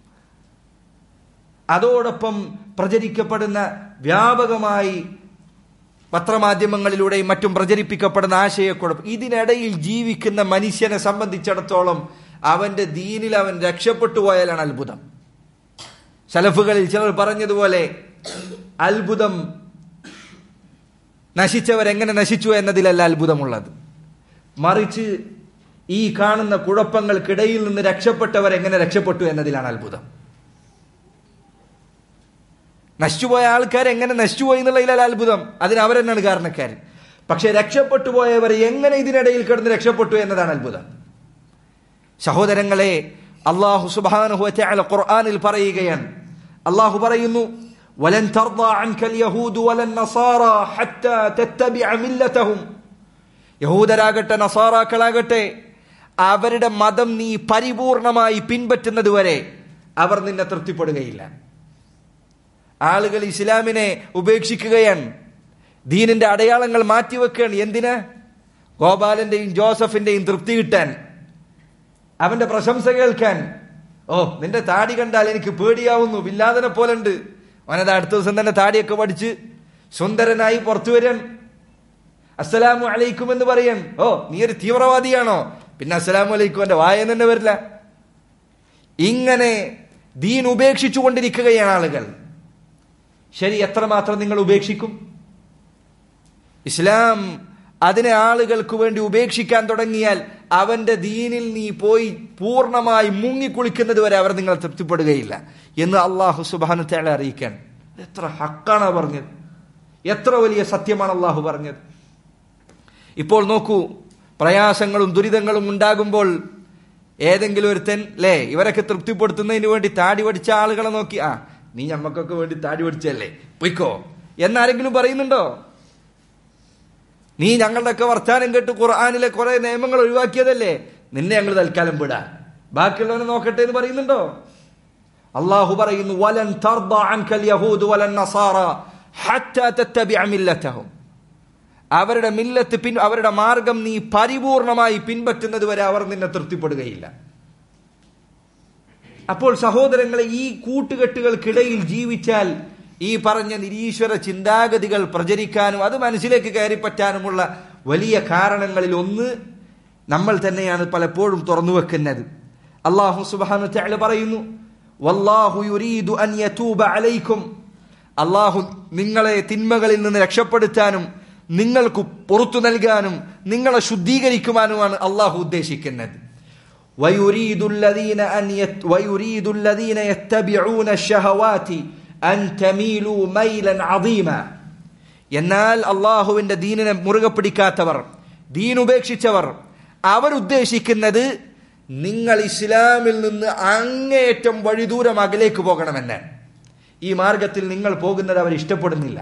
അതോടൊപ്പം പ്രചരിക്കപ്പെടുന്ന വ്യാപകമായി പത്രമാധ്യമങ്ങളിലൂടെയും മറ്റും പ്രചരിപ്പിക്കപ്പെടുന്ന ആശയക്കുഴപ്പം ഇതിനിടയിൽ ജീവിക്കുന്ന മനുഷ്യനെ സംബന്ധിച്ചിടത്തോളം അവന്റെ ദീനിൽ അവൻ രക്ഷപ്പെട്ടു പോയാലാണ് അത്ഭുതം സലഫുകളിൽ ചിലർ പറഞ്ഞതുപോലെ അത്ഭുതം നശിച്ചവരെങ്ങനെ നശിച്ചു എന്നതിലല്ല അത്ഭുതമുള്ളത് മറിച്ച് ഈ കാണുന്ന കുഴപ്പങ്ങൾക്കിടയിൽ നിന്ന് രക്ഷപ്പെട്ടവർ എങ്ങനെ രക്ഷപ്പെട്ടു എന്നതിലാണ് അത്ഭുതം നശിച്ചുപോയ ആൾക്കാർ എങ്ങനെ നശിച്ചുപോയി എന്നുള്ളതിലല്ല അത്ഭുതം അതിന് അവരെന്നാണ് കാരണക്കാർ പക്ഷെ രക്ഷപ്പെട്ടു പോയവർ എങ്ങനെ ഇതിനിടയിൽ കിടന്ന് രക്ഷപ്പെട്ടു എന്നതാണ് അത്ഭുതം സഹോദരങ്ങളെ അള്ളാഹു സുബാനുഹു ഖുർആനിൽ പറയുകയാണ് അള്ളാഹു പറയുന്നു ولن ترضى عنك اليهود ولا النصارى حتى تتبع ملتهم യഹൂദരാകട്ടെ നസാറാക്കളാകട്ടെ അവരുടെ മതം നീ പരിപൂർണമായി പിൻപറ്റുന്നത് വരെ അവർ നിന്നെ തൃപ്തിപ്പെടുകയില്ല ആളുകൾ ഇസ്ലാമിനെ ഉപേക്ഷിക്കുകയാണ് ദീനിന്റെ അടയാളങ്ങൾ മാറ്റിവെക്കുകയാണ് എന്തിന് ഗോപാലന്റെയും ജോസഫിന്റെയും തൃപ്തി കിട്ടാൻ അവന്റെ പ്രശംസ കേൾക്കാൻ ഓ നിന്റെ താടി കണ്ടാൽ എനിക്ക് പേടിയാവുന്നു വില്ലാതനെ പോലുണ്ട് അവനത് അടുത്ത ദിവസം തന്നെ താടിയൊക്കെ പഠിച്ച് സുന്ദരനായി പുറത്തു വരാൻ അസ്സലാമു അലൈക്കും എന്ന് പറയാൻ ഓ നീ ഒരു തീവ്രവാദിയാണോ പിന്നെ അസ്സലാമു അലൈക്കും എന്റെ വായ തന്നെ വരില്ല ഇങ്ങനെ ദീൻ ഉപേക്ഷിച്ചു കൊണ്ടിരിക്കുകയാണ് ആളുകൾ ശരി എത്രമാത്രം നിങ്ങൾ ഉപേക്ഷിക്കും ഇസ്ലാം അതിനെ ആളുകൾക്ക് വേണ്ടി ഉപേക്ഷിക്കാൻ തുടങ്ങിയാൽ അവന്റെ ദീനിൽ നീ പോയി പൂർണ്ണമായി മുങ്ങിക്കുളിക്കുന്നത് വരെ അവർ നിങ്ങൾ തൃപ്തിപ്പെടുകയില്ല എന്ന് അള്ളാഹു സുബാനു തേളെ അറിയിക്കാൻ എത്ര ഹക്കാണ് പറഞ്ഞത് എത്ര വലിയ സത്യമാണ് അള്ളാഹു പറഞ്ഞത് ഇപ്പോൾ നോക്കൂ പ്രയാസങ്ങളും ദുരിതങ്ങളും ഉണ്ടാകുമ്പോൾ ഏതെങ്കിലും ഒരുത്തൻ ലേ ഇവരൊക്കെ തൃപ്തിപ്പെടുത്തുന്നതിന് വേണ്ടി താടി പഠിച്ച ആളുകളെ നോക്കി ആ നീ ഞമ്മക്കൊക്കെ വേണ്ടി താടി പഠിച്ചല്ലേ പൊയ്ക്കോ എന്നാരെങ്കിലും പറയുന്നുണ്ടോ നീ ഞങ്ങളുടെയൊക്കെ വർത്താനം കേട്ട് ഖുർആാനിലെ കുറെ നിയമങ്ങൾ ഒഴിവാക്കിയതല്ലേ നിന്നെ ഞങ്ങൾ തൽക്കാലം വിടാ ബാക്കിയുള്ളവനെ നോക്കട്ടെ എന്ന് പറയുന്നുണ്ടോ അള്ളാഹു പറയുന്നു വലൻ യഹൂദ് വലൻ നസാറ ഹത്താ തത്തബിഅ മില്ലതഹും അവരുടെ മില്ലത്ത് പിൻ അവരുടെ മാർഗം നീ പരിപൂർണമായി പിൻപറ്റുന്നത് വരെ അവർ നിന്നെ തൃപ്തിപ്പെടുകയില്ല അപ്പോൾ സഹോദരങ്ങളെ ഈ കൂട്ടുകെട്ടുകൾക്കിടയിൽ ജീവിച്ചാൽ ഈ പറഞ്ഞ നിരീശ്വര ചിന്താഗതികൾ പ്രചരിക്കാനും അത് മനസ്സിലേക്ക് കയറിപ്പറ്റാനുമുള്ള വലിയ കാരണങ്ങളിൽ ഒന്ന് നമ്മൾ തന്നെയാണ് പലപ്പോഴും തുറന്നു വെക്കുന്നത് അള്ളാഹു സുബാനു ചാല പറയുന്നു വല്ലാഹു യുരീദു അൻ യതൂബ അലൈക്കും അള്ളാഹു നിങ്ങളെ തിന്മകളിൽ നിന്ന് രക്ഷപ്പെടുത്താനും നിങ്ങൾക്ക് പുറത്തു നൽകാനും നിങ്ങളെ ശുദ്ധീകരിക്കുവാനുമാണ് അള്ളാഹു ഉദ്ദേശിക്കുന്നത് ويريد الذين أن يت ويريد الذين يتبعون الشهوات أن تميلوا ميلا عظيما എന്നാൽ അള്ളാഹുവിന്റെ ദീനിനെ മുറുകെ പിടിക്കാത്തവർ ദീൻ ഉപേക്ഷിച്ചവർ അവർ ഉദ്ദേശിക്കുന്നത് നിങ്ങൾ ഇസ്ലാമിൽ നിന്ന് അങ്ങേയറ്റം വഴിദൂരം അകലേക്ക് പോകണമെന്ന് ഈ മാർഗത്തിൽ നിങ്ങൾ പോകുന്നത് അവർ ഇഷ്ടപ്പെടുന്നില്ല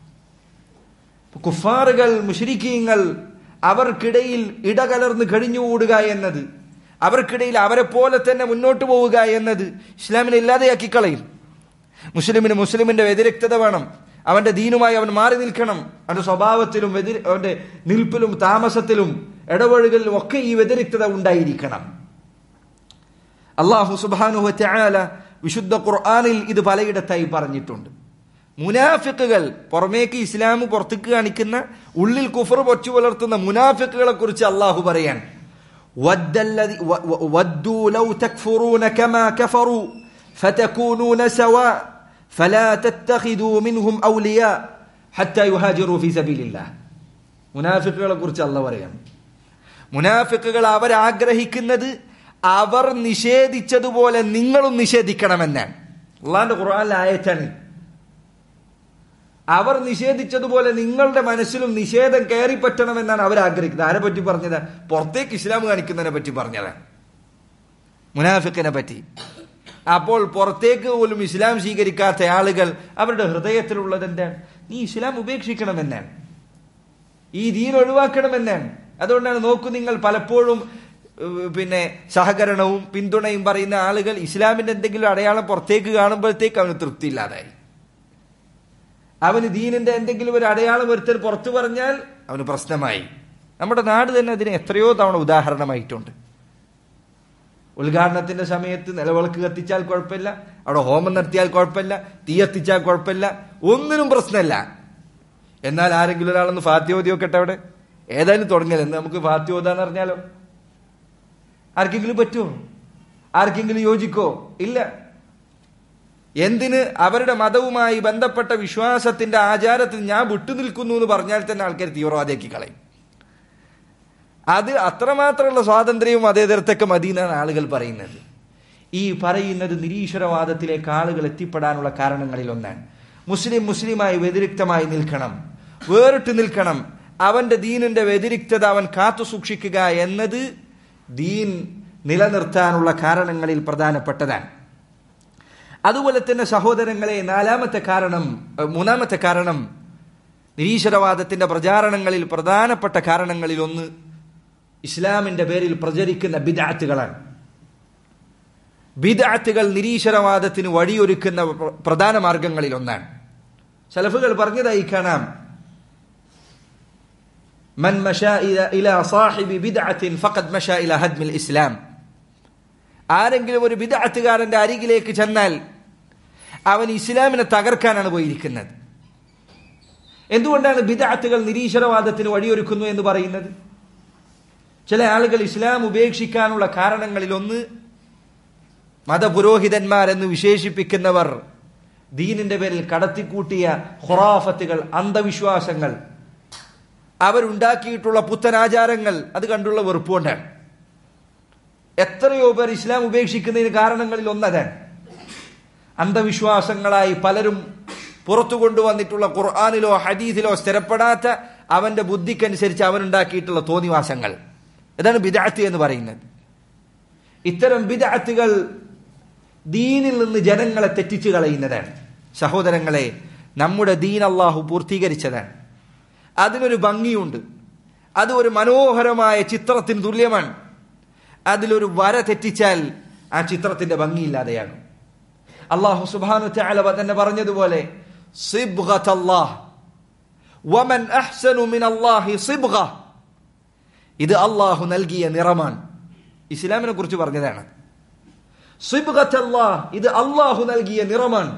കുഫാറുകൾ മുഷരിക്കീങ്ങൾ അവർക്കിടയിൽ ഇടകലർന്ന് കഴിഞ്ഞുകൂടുക എന്നത് അവർക്കിടയിൽ അവരെ പോലെ തന്നെ മുന്നോട്ട് പോവുക എന്നത് ഇസ്ലാമിനെ ഇല്ലാതെയാക്കി കളയും മുസ്ലിമിന് മുസ്ലിമിന്റെ വ്യതിരിക്തത വേണം അവന്റെ ദീനുമായി അവൻ മാറി നിൽക്കണം അവന്റെ സ്വഭാവത്തിലും വ്യതി- അവന്റെ നിൽപ്പിലും താമസത്തിലും ഇടപഴകലിലും ഒക്കെ ഈ വ്യതിരിക്തത ഉണ്ടായിരിക്കണം അള്ളാഹു സുബാനുഹ ത്യാല വിശുദ്ധ ഖുർആാനിൽ ഇത് പലയിടത്തായി പറഞ്ഞിട്ടുണ്ട് മുനാഫിക്കുകൾ പുറമേക്ക് ഇസ്ലാം പുറത്തേക്ക് കാണിക്കുന്ന ഉള്ളിൽ കുഫർ പൊച്ചു പുലർത്തുന്ന മുനാഫിക്കുകളെ കുറിച്ച് അള്ളാഹു പറയാൻ وَدَّ الَّذِي- و- و- وَدُّوا لَوْ تَكْفُرُونَ كَمَا كَفَرُوا فَتَكُونُونَ سَوَاءً فَلَا تَتَّخِذُوا مِنْهُمْ أَوْلِيَاءَ حَتَّى يُهَاجِرُوا فِي سَبِيلِ اللَّهِ മുനാഫിക്കുകളെ കുറിച്ച് അല്ല പറയാം മുനാഫിക്കുകൾ അവർ ആഗ്രഹിക്കുന്നത് അവർ നിഷേധിച്ചതുപോലെ നിങ്ങളും നിഷേധിക്കണമെന്നാണ് അള്ളാന്റെ ഖുർആാനിലെ ആയത്താണ് അവർ നിഷേധിച്ചതുപോലെ നിങ്ങളുടെ മനസ്സിലും നിഷേധം കയറി പറ്റണമെന്നാണ് അവർ ആഗ്രഹിക്കുന്നത് ആരെ പറ്റി പറഞ്ഞത് പുറത്തേക്ക് ഇസ്ലാം കാണിക്കുന്നതിനെ പറ്റി പറഞ്ഞത് മുനാഫിക്കിനെ പറ്റി അപ്പോൾ പുറത്തേക്ക് പോലും ഇസ്ലാം സ്വീകരിക്കാത്ത ആളുകൾ അവരുടെ ഹൃദയത്തിലുള്ളത് എന്താണ് നീ ഇസ്ലാം ഉപേക്ഷിക്കണമെന്നാണ് ഈ ദീൻ ഒഴിവാക്കണമെന്നാണ് അതുകൊണ്ടാണ് നോക്കൂ നിങ്ങൾ പലപ്പോഴും ഏഹ്, പിന്നെ സഹകരണവും പിന്തുണയും പറയുന്ന ആളുകൾ ഇസ്ലാമിന്റെ എന്തെങ്കിലും അടയാളം പുറത്തേക്ക് കാണുമ്പോഴത്തേക്ക് അവന് തൃപ്തിയില്ലാതായി അവന് ദീനിന്റെ എന്തെങ്കിലും ഒരു അടയാളം ഒരുത്തർ പുറത്തു പറഞ്ഞാൽ അവന് പ്രശ്നമായി നമ്മുടെ നാട് തന്നെ അതിന് എത്രയോ തവണ ഉദാഹരണമായിട്ടുണ്ട് ഉദ്ഘാടനത്തിന്റെ സമയത്ത് നിലവിളക്ക് കത്തിച്ചാൽ കുഴപ്പമില്ല അവിടെ ഹോമം നടത്തിയാൽ കുഴപ്പമില്ല തീ കത്തിച്ചാൽ കുഴപ്പമില്ല ഒന്നിനും പ്രശ്നമല്ല എന്നാൽ ആരെങ്കിലും ഒരാളൊന്ന് ഫാത്യോതി വെക്കട്ടെ അവിടെ ഏതായാലും തുടങ്ങിയത് എന്ന് നമുക്ക് ഫാത്യോതാന്ന് അറിഞ്ഞാലോ ആർക്കെങ്കിലും പറ്റുമോ ആർക്കെങ്കിലും യോജിക്കോ ഇല്ല എന്തിന് അവരുടെ മതവുമായി ബന്ധപ്പെട്ട വിശ്വാസത്തിന്റെ ആചാരത്തിൽ ഞാൻ വിട്ടുനിൽക്കുന്നു എന്ന് പറഞ്ഞാൽ തന്നെ ആൾക്കാർ തീവ്രവാദിയാക്കി കളയും അത് അത്രമാത്രമുള്ള സ്വാതന്ത്ര്യവും അതേതരത്തൊക്കെ മതി എന്നാണ് ആളുകൾ പറയുന്നത് ഈ പറയുന്നത് നിരീശ്വരവാദത്തിലേക്ക് ആളുകൾ എത്തിപ്പെടാനുള്ള കാരണങ്ങളിൽ ഒന്നാണ് മുസ്ലിം മുസ്ലിമായി വ്യതിരിക്തമായി നിൽക്കണം വേറിട്ട് നിൽക്കണം അവന്റെ ദീനിന്റെ വ്യതിരിക്തത അവൻ കാത്തു സൂക്ഷിക്കുക എന്നത് ദീൻ നിലനിർത്താനുള്ള കാരണങ്ങളിൽ പ്രധാനപ്പെട്ടതാണ് അതുപോലെ തന്നെ സഹോദരങ്ങളെ നാലാമത്തെ കാരണം ഏഹ്, മൂന്നാമത്തെ കാരണം നിരീശ്വരവാദത്തിന്റെ പ്രചാരണങ്ങളിൽ പ്രധാനപ്പെട്ട കാരണങ്ങളിൽ ഒന്ന് ഇസ്ലാമിന്റെ പേരിൽ പ്രചരിക്കുന്ന ബിദാത്തുകളാണ് ബിദാത്തുകൾ നിരീശ്വരവാദത്തിന് വഴിയൊരുക്കുന്ന പ്ര- പ്രധാന മാർഗങ്ങളിൽ ഒന്നാണ് സലഫുകൾ പറഞ്ഞതായി കാണാം من مشى إلى إلى صاحب بدعة فقد مشى إلى هدم الإسلام ആരെങ്കിലും ഒരു ബിദഅത്തുകാരന്റെ അരികിലേക്ക് ചെന്നാൽ അവൻ ഇസ്ലാമിനെ തകർക്കാനാണ് പോയിരിക്കുന്നത് എന്തുകൊണ്ടാണ് ബിദഅത്തുകൾ നിരീശ്വരവാദത്തിന് വഴിയൊരുക്കുന്നു എന്ന് പറയുന്നത് ചില ആളുകൾ ഇസ്ലാം ഉപേക്ഷിക്കാനുള്ള കാരണങ്ങളിൽ ഒന്ന് മതപുരോഹിതന്മാരെന്ന് വിശേഷിപ്പിക്കുന്നവർ ദീനിന്റെ പേരിൽ കടത്തിക്കൂട്ടിയ ഖുറാഫത്തുകൾ അന്ധവിശ്വാസങ്ങൾ അവരുണ്ടാക്കിയിട്ടുള്ള പുത്തനാചാരങ്ങൾ അത് കണ്ടുള്ള വെറുപ്പുകൊണ്ടാണ് എത്രയോ പേർ ഇസ്ലാം ഉപേക്ഷിക്കുന്നതിന് കാരണങ്ങളിൽ ഒന്നതാണ് അന്ധവിശ്വാസങ്ങളായി പലരും പുറത്തു കൊണ്ടുവന്നിട്ടുള്ള ഖുർആാനിലോ ഹദീസിലോ സ്ഥിരപ്പെടാത്ത അവന്റെ ബുദ്ധിക്കനുസരിച്ച് അവനുണ്ടാക്കിയിട്ടുള്ള തോന്നിവാസങ്ങൾ ഇതാണ് ബിദാത്ത് എന്ന് പറയുന്നത് ഇത്തരം ബിദാത്തുകൾ ദീനിൽ നിന്ന് ജനങ്ങളെ തെറ്റിച്ചു കളയുന്നതാണ് സഹോദരങ്ങളെ നമ്മുടെ ദീൻ അള്ളാഹു പൂർത്തീകരിച്ചതാണ് അതിനൊരു ഭംഗിയുണ്ട് അത് ഒരു മനോഹരമായ ചിത്രത്തിന് തുല്യമാണ് അതിലൊരു വര തെറ്റിച്ചാൽ ആ ചിത്രത്തിന്റെ ഭംഗിയില്ലാതെയാകും അള്ളാഹു സുബാനു തആല തന്നെ പറഞ്ഞതുപോലെ സിബ്ഗത്തല്ലാഹ് വമൻ അഹ്സനു മിനല്ലാഹി സിബ്ഗ ഇത് അള്ളാഹു നൽകിയ നിറമാണ് ഇസ്ലാമിനെ കുറിച്ച് പറഞ്ഞതാണ് സിബ്ഗത്തല്ലാഹ് ഇത് അള്ളാഹു നൽകിയ നിറമാണ്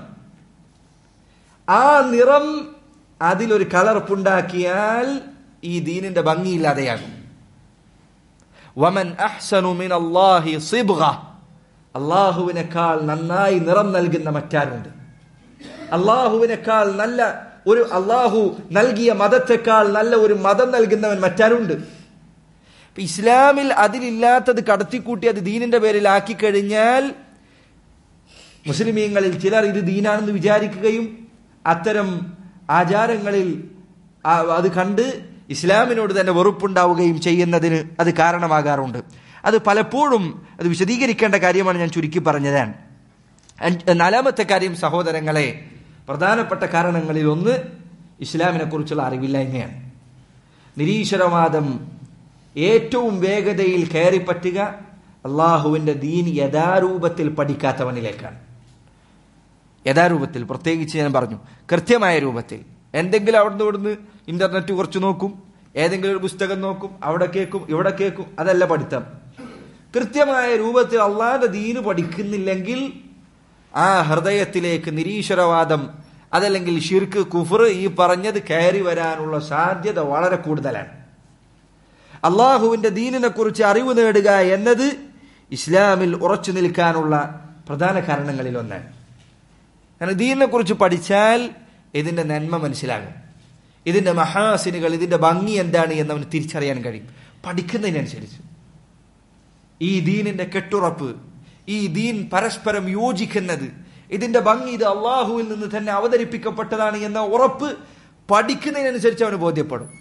ആ നിറം അതിലൊരു കലർപ്പുണ്ടാക്കിയാൽ ഈ ദീനിന്റെ ഭംഗിയില്ലാതെയാകും വമൻ അഹ്സനു മിൻ അല്ലാഹി സിബ്ഗ അള്ളാഹുവിനേക്കാൾ നന്നായി നിറം നൽകുന്ന മറ്റാരുണ്ട് അള്ളാഹുവിനേക്കാൾ നല്ല ഒരു അള്ളാഹു നൽകിയ മതത്തെക്കാൾ നല്ല ഒരു മതം നൽകുന്നവൻ മറ്റാരുണ്ട് ഇപ്പൊ ഇസ്ലാമിൽ അതിലില്ലാത്തത് കടത്തിക്കൂട്ടി അത് ദീനിന്റെ പേരിൽ ആക്കി കഴിഞ്ഞാൽ മുസ്ലിമീങ്ങളിൽ ചിലർ ഇത് ദീനാണെന്ന് വിചാരിക്കുകയും അത്തരം ആചാരങ്ങളിൽ ആ- അത് കണ്ട് ഇസ്ലാമിനോട് തന്നെ വെറുപ്പുണ്ടാവുകയും ചെയ്യുന്നതിന് അത് കാരണമാകാറുണ്ട് അത് പലപ്പോഴും അത് വിശദീകരിക്കേണ്ട കാര്യമാണ് ഞാൻ ചുരുക്കി പറഞ്ഞതാണ് അഞ്ച്- നാലാമത്തെ കാര്യം സഹോദരങ്ങളെ പ്രധാനപ്പെട്ട കാരണങ്ങളിൽ ഒന്ന് ഇസ്ലാമിനെ കുറിച്ചുള്ള അറിവില്ലായ്മയാണ് നിരീശ്വരവാദം ഏറ്റവും വേഗതയിൽ കയറിപ്പറ്റുക അള്ളാഹുവിന്റെ ദീൻ യഥാരൂപത്തിൽ പഠിക്കാത്തവനിലേക്കാണ് യഥാരൂപത്തിൽ പ്രത്യേകിച്ച് ഞാൻ പറഞ്ഞു കൃത്യമായ രൂപത്തിൽ എന്തെങ്കിലും അവിടുന്ന് ഇവിടുന്ന് ഇന്റർനെറ്റ് കുറച്ച് നോക്കും ഏതെങ്കിലും ഒരു പുസ്തകം നോക്കും അവിടെ കേൾക്കും ഇവിടെ കേൾക്കും അതല്ല പഠിത്തം കൃത്യമായ രൂപത്തിൽ അള്ളാഹുടെ ദീന് പഠിക്കുന്നില്ലെങ്കിൽ ആ ഹൃദയത്തിലേക്ക് നിരീശ്വരവാദം അതല്ലെങ്കിൽ ഷിർക്ക് കുഫർ ഈ പറഞ്ഞത് കയറി വരാനുള്ള സാധ്യത വളരെ കൂടുതലാണ് അള്ളാഹുവിന്റെ ദീനിനെ കുറിച്ച് അറിവ് നേടുക എന്നത് ഇസ്ലാമിൽ ഉറച്ചു നിൽക്കാനുള്ള പ്രധാന കാരണങ്ങളിൽ ഒന്നാണ് കാരണം ദീനിനെ കുറിച്ച് പഠിച്ചാൽ ഇതിന്റെ നന്മ മനസ്സിലാകും ഇതിന്റെ മഹാസിനുകൾ ഇതിന്റെ ഭംഗി എന്താണ് എന്ന് അവന് തിരിച്ചറിയാൻ കഴിയും പഠിക്കുന്നതിനനുസരിച്ച് ഈ ദീനിന്റെ കെട്ടുറപ്പ് ഈ ദീൻ പരസ്പരം യോജിക്കുന്നത് ഇതിന്റെ ഭംഗി ഇത് അള്ളാഹുവിൽ നിന്ന് തന്നെ അവതരിപ്പിക്കപ്പെട്ടതാണ് എന്ന ഉറപ്പ് പഠിക്കുന്നതിനനുസരിച്ച് അവന് ബോധ്യപ്പെടും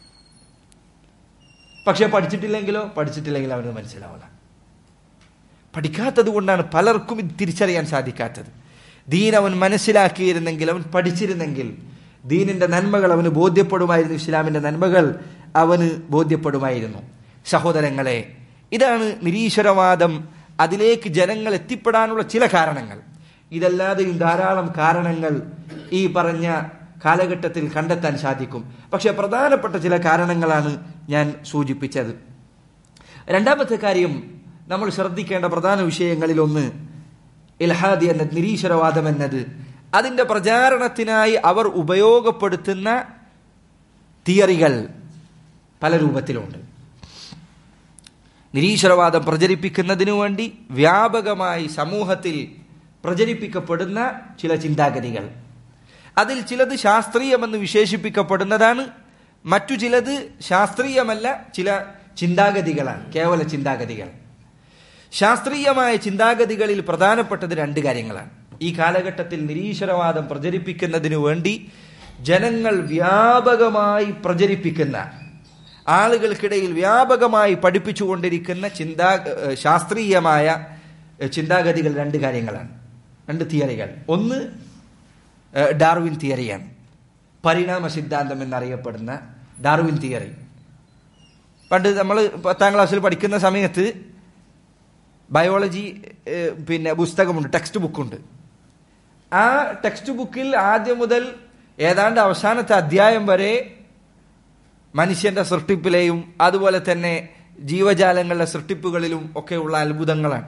പക്ഷെ പഠിച്ചിട്ടില്ലെങ്കിലോ പഠിച്ചിട്ടില്ലെങ്കിൽ അവന് മനസ്സിലാവില്ല പഠിക്കാത്തത് കൊണ്ടാണ് പലർക്കും ഇത് തിരിച്ചറിയാൻ സാധിക്കാത്തത് ദീൻ അവൻ മനസ്സിലാക്കിയിരുന്നെങ്കിൽ അവൻ പഠിച്ചിരുന്നെങ്കിൽ ദീനിന്റെ നന്മകൾ അവന് ബോധ്യപ്പെടുമായിരുന്നു ഇസ്ലാമിന്റെ നന്മകൾ അവന് ബോധ്യപ്പെടുമായിരുന്നു സഹോദരങ്ങളെ ഇതാണ് നിരീശ്വരവാദം അതിലേക്ക് ജനങ്ങൾ എത്തിപ്പെടാനുള്ള ചില കാരണങ്ങൾ ഇതല്ലാതെയും ധാരാളം കാരണങ്ങൾ ഈ പറഞ്ഞ കാലഘട്ടത്തിൽ കണ്ടെത്താൻ സാധിക്കും പക്ഷെ പ്രധാനപ്പെട്ട ചില കാരണങ്ങളാണ് ഞാൻ സൂചിപ്പിച്ചത് രണ്ടാമത്തെ കാര്യം നമ്മൾ ശ്രദ്ധിക്കേണ്ട പ്രധാന വിഷയങ്ങളിൽ ഒന്ന് ഇൽഹാദി എന്ന നിരീശ്വരവാദം എന്നത് അതിന്റെ പ്രചാരണത്തിനായി അവർ ഉപയോഗപ്പെടുത്തുന്ന തിയറികൾ പല രൂപത്തിലുണ്ട് നിരീശ്വരവാദം പ്രചരിപ്പിക്കുന്നതിനു വേണ്ടി വ്യാപകമായി സമൂഹത്തിൽ പ്രചരിപ്പിക്കപ്പെടുന്ന ചില ചിന്താഗതികൾ അതിൽ ചിലത് ശാസ്ത്രീയമെന്ന് വിശേഷിപ്പിക്കപ്പെടുന്നതാണ് മറ്റു ചിലത് ശാസ്ത്രീയമല്ല ചില ചിന്താഗതികളാണ് കേവല ചിന്താഗതികൾ ശാസ്ത്രീയമായ ചിന്താഗതികളിൽ പ്രധാനപ്പെട്ടത് രണ്ട് കാര്യങ്ങളാണ് ഈ കാലഘട്ടത്തിൽ നിരീശ്വരവാദം പ്രചരിപ്പിക്കുന്നതിനു വേണ്ടി ജനങ്ങൾ വ്യാപകമായി പ്രചരിപ്പിക്കുന്ന ആളുകൾക്കിടയിൽ വ്യാപകമായി പഠിപ്പിച്ചുകൊണ്ടിരിക്കുന്ന ചിന്താ ഏഹ് ശാസ്ത്രീയമായ ഏഹ് ചിന്താഗതികൾ രണ്ട് കാര്യങ്ങളാണ് രണ്ട് തിയറികൾ ഒന്ന് ഏഹ് ഡാർവിൻ തിയറിയാണ് പരിണാമ സിദ്ധാന്തം എന്നറിയപ്പെടുന്ന ഡാർവിൻ തിയറി പണ്ട് നമ്മൾ പത്താം ക്ലാസ്സിൽ പഠിക്കുന്ന സമയത്ത് ബയോളജി ഏഹ് പിന്നെ പുസ്തകമുണ്ട് ടെക്സ്റ്റ് ബുക്കുണ്ട് ആ ടെക്സ്റ്റ് ബുക്കിൽ ആദ്യം മുതൽ ഏതാണ്ട് അവസാനത്തെ അധ്യായം വരെ മനുഷ്യന്റെ സൃഷ്ടിപ്പിലെയും അതുപോലെ തന്നെ ജീവജാലങ്ങളുടെ സൃഷ്ടിപ്പുകളിലും ഒക്കെയുള്ള അത്ഭുതങ്ങളാണ്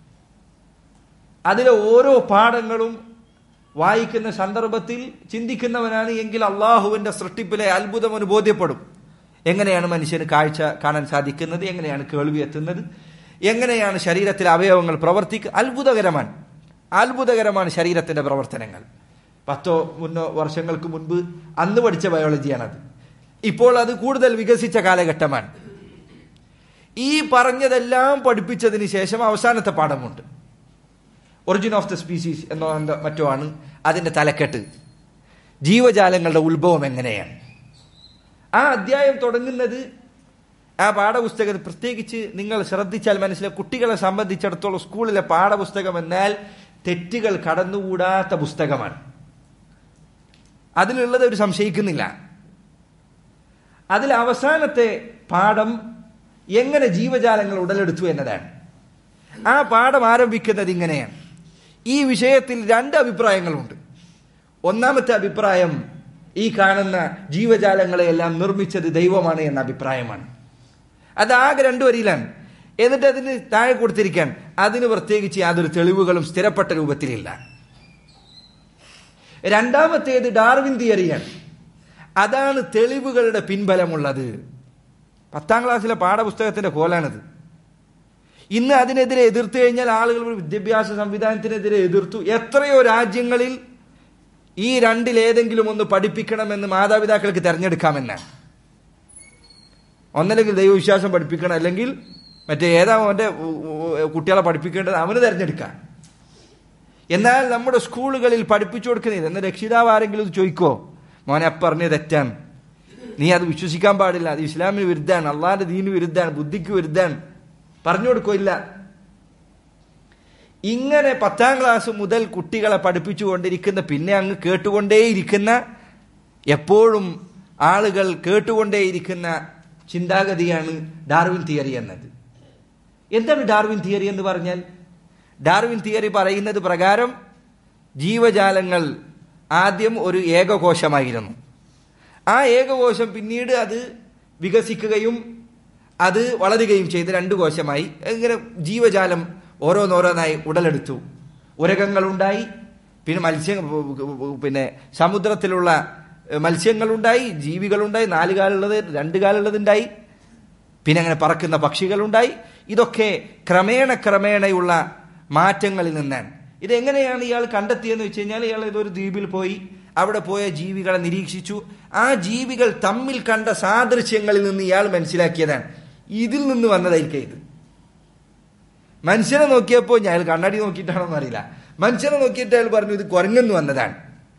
അതിലെ ഓരോ പാഠങ്ങളും വായിക്കുന്ന സന്ദർഭത്തിൽ ചിന്തിക്കുന്നവനാണ് എങ്കിൽ അള്ളാഹുവിന്റെ സൃഷ്ടിപ്പിലെ അത്ഭുതം അവന് ബോധ്യപ്പെടും എങ്ങനെയാണ് മനുഷ്യന് കാഴ്ച കാണാൻ സാധിക്കുന്നത് എങ്ങനെയാണ് കേൾവി എത്തുന്നത് എങ്ങനെയാണ് ശരീരത്തിലെ അവയവങ്ങൾ പ്രവർത്തിക്കുക അത്ഭുതകരമാണ് അത്ഭുതകരമാണ് ശരീരത്തിന്റെ പ്രവർത്തനങ്ങൾ പത്തോ മുന്നോ വർഷങ്ങൾക്ക് മുൻപ് അന്ന് പഠിച്ച ബയോളജിയാണത് ഇപ്പോൾ അത് കൂടുതൽ വികസിച്ച കാലഘട്ടമാണ് ഈ പറഞ്ഞതെല്ലാം പഠിപ്പിച്ചതിന് ശേഷം അവസാനത്തെ പാഠമുണ്ട് ഒറിജിൻ ഓഫ് ദ സ്പീസീസ് എന്നോ എന്തോ മറ്റോ ആണ് അതിന്റെ തലക്കെട്ട് ജീവജാലങ്ങളുടെ ഉത്ഭവം എങ്ങനെയാണ് ആ അധ്യായം തുടങ്ങുന്നത് ആ പാഠപുസ്തകം പ്രത്യേകിച്ച് നിങ്ങൾ ശ്രദ്ധിച്ചാൽ മനസ്സിലാവും കുട്ടികളെ സംബന്ധിച്ചിടത്തോളം സ്കൂളിലെ പാഠപുസ്തകം എന്നാൽ തെറ്റുകൾ കടന്നുകൂടാത്ത പുസ്തകമാണ് അതിലുള്ളത് ഒരു സംശയിക്കുന്നില്ല അതിൽ അവസാനത്തെ പാഠം എങ്ങനെ ജീവജാലങ്ങൾ ഉടലെടുത്തു എന്നതാണ് ആ പാഠം ആരംഭിക്കുന്നത് ഇങ്ങനെയാണ് ഈ വിഷയത്തിൽ രണ്ട് അഭിപ്രായങ്ങളുണ്ട് ഒന്നാമത്തെ അഭിപ്രായം ഈ കാണുന്ന ജീവജാലങ്ങളെയെല്ലാം നിർമ്മിച്ചത് ദൈവമാണ് എന്ന അഭിപ്രായമാണ് അത് ആകെ രണ്ടു വരിയിലാണ് എന്നിട്ട് അതിന് താഴെ കൊടുത്തിരിക്കാൻ അതിന് പ്രത്യേകിച്ച് യാതൊരു തെളിവുകളും സ്ഥിരപ്പെട്ട രൂപത്തിലില്ല രണ്ടാമത്തേത് ഡാർവിൻ തിയറിയാണ് അതാണ് തെളിവുകളുടെ പിൻബലമുള്ളത് പത്താം ക്ലാസ്സിലെ പാഠപുസ്തകത്തിന്റെ കോലാണിത് ഇന്ന് അതിനെതിരെ എതിർത്തു കഴിഞ്ഞാൽ ആളുകൾ വിദ്യാഭ്യാസ സംവിധാനത്തിനെതിരെ എതിർത്തു എത്രയോ രാജ്യങ്ങളിൽ ഈ രണ്ടിൽ ഏതെങ്കിലും ഒന്ന് പഠിപ്പിക്കണമെന്ന് മാതാപിതാക്കൾക്ക് തെരഞ്ഞെടുക്കാമെന്നാണ് ഒന്നല്ലെങ്കിൽ ദൈവവിശ്വാസം പഠിപ്പിക്കണം അല്ലെങ്കിൽ മറ്റേ ഏതാ അവന്റെ കുട്ടികളെ പഠിപ്പിക്കേണ്ടത് അവന് തെരഞ്ഞെടുക്കാം എന്നാൽ നമ്മുടെ സ്കൂളുകളിൽ പഠിപ്പിച്ചു കൊടുക്കുന്നില്ല എന്ന് രക്ഷിതാവ് ആരെങ്കിലും ഇത് ചോദിക്കോ മോനെ അപ്പറഞ്ഞ് തെറ്റാണ് നീ അത് വിശ്വസിക്കാൻ പാടില്ല അത് ഇസ്ലാമിന് വിരുദ്ധാണ് അള്ളാന്റെ ദീന് വിരുദ്ധാണ് ബുദ്ധിക്ക് വിരുദ്ധാണ് പറഞ്ഞു കൊടുക്കോ ഇല്ല ഇങ്ങനെ പത്താം ക്ലാസ് മുതൽ കുട്ടികളെ പഠിപ്പിച്ചുകൊണ്ടിരിക്കുന്ന പിന്നെ അങ്ങ് കേട്ടുകൊണ്ടേയിരിക്കുന്ന എപ്പോഴും ആളുകൾ കേട്ടുകൊണ്ടേയിരിക്കുന്ന ചിന്താഗതിയാണ് ഡാർവിൻ തിയറി എന്നത് എന്താണ് ഡാർവിൻ തിയറി എന്ന് പറഞ്ഞാൽ ഡാർവിൻ തിയറി പറയുന്നത് പ്രകാരം ജീവജാലങ്ങൾ ആദ്യം ഒരു ഏകകോശമായിരുന്നു ആ ഏകകോശം പിന്നീട് അത് വികസിക്കുകയും അത് വളരുകയും ചെയ്ത് രണ്ട് കോശമായി ഇങ്ങനെ ജീവജാലം ഓരോന്നോരോന്നായി ഉടലെടുത്തു ഉരകങ്ങളുണ്ടായി പിന്നെ മത്സ്യ പിന്നെ സമുദ്രത്തിലുള്ള മത്സ്യങ്ങളുണ്ടായി ജീവികളുണ്ടായി നാല് കാലുള്ളത് രണ്ട് കാലുള്ളതുണ്ടായി പിന്നെ അങ്ങനെ പറക്കുന്ന പക്ഷികളുണ്ടായി ഇതൊക്കെ ക്രമേണ ക്രമേണയുള്ള മാറ്റങ്ങളിൽ നിന്നാണ് ഇതെങ്ങനെയാണ് ഇയാൾ കണ്ടെത്തിയെന്ന് വെച്ച് കഴിഞ്ഞാൽ ഇയാൾ ഇതൊരു ദ്വീപിൽ പോയി അവിടെ പോയ ജീവികളെ നിരീക്ഷിച്ചു ആ ജീവികൾ തമ്മിൽ കണ്ട സാദൃശ്യങ്ങളിൽ നിന്ന് ഇയാൾ മനസ്സിലാക്കിയതാണ് ഇതിൽ നിന്ന് വന്നതായിരിക്കും ഇത് മനുഷ്യനെ നോക്കിയപ്പോൾ ഞാൻ കണ്ണാടി നോക്കിയിട്ടാണോ അറിയില്ല മനുഷ്യനെ നോക്കിയിട്ട് അയാൾ പറഞ്ഞു ഇത് കുരങ്ങെന്ന് വന്നതാണ്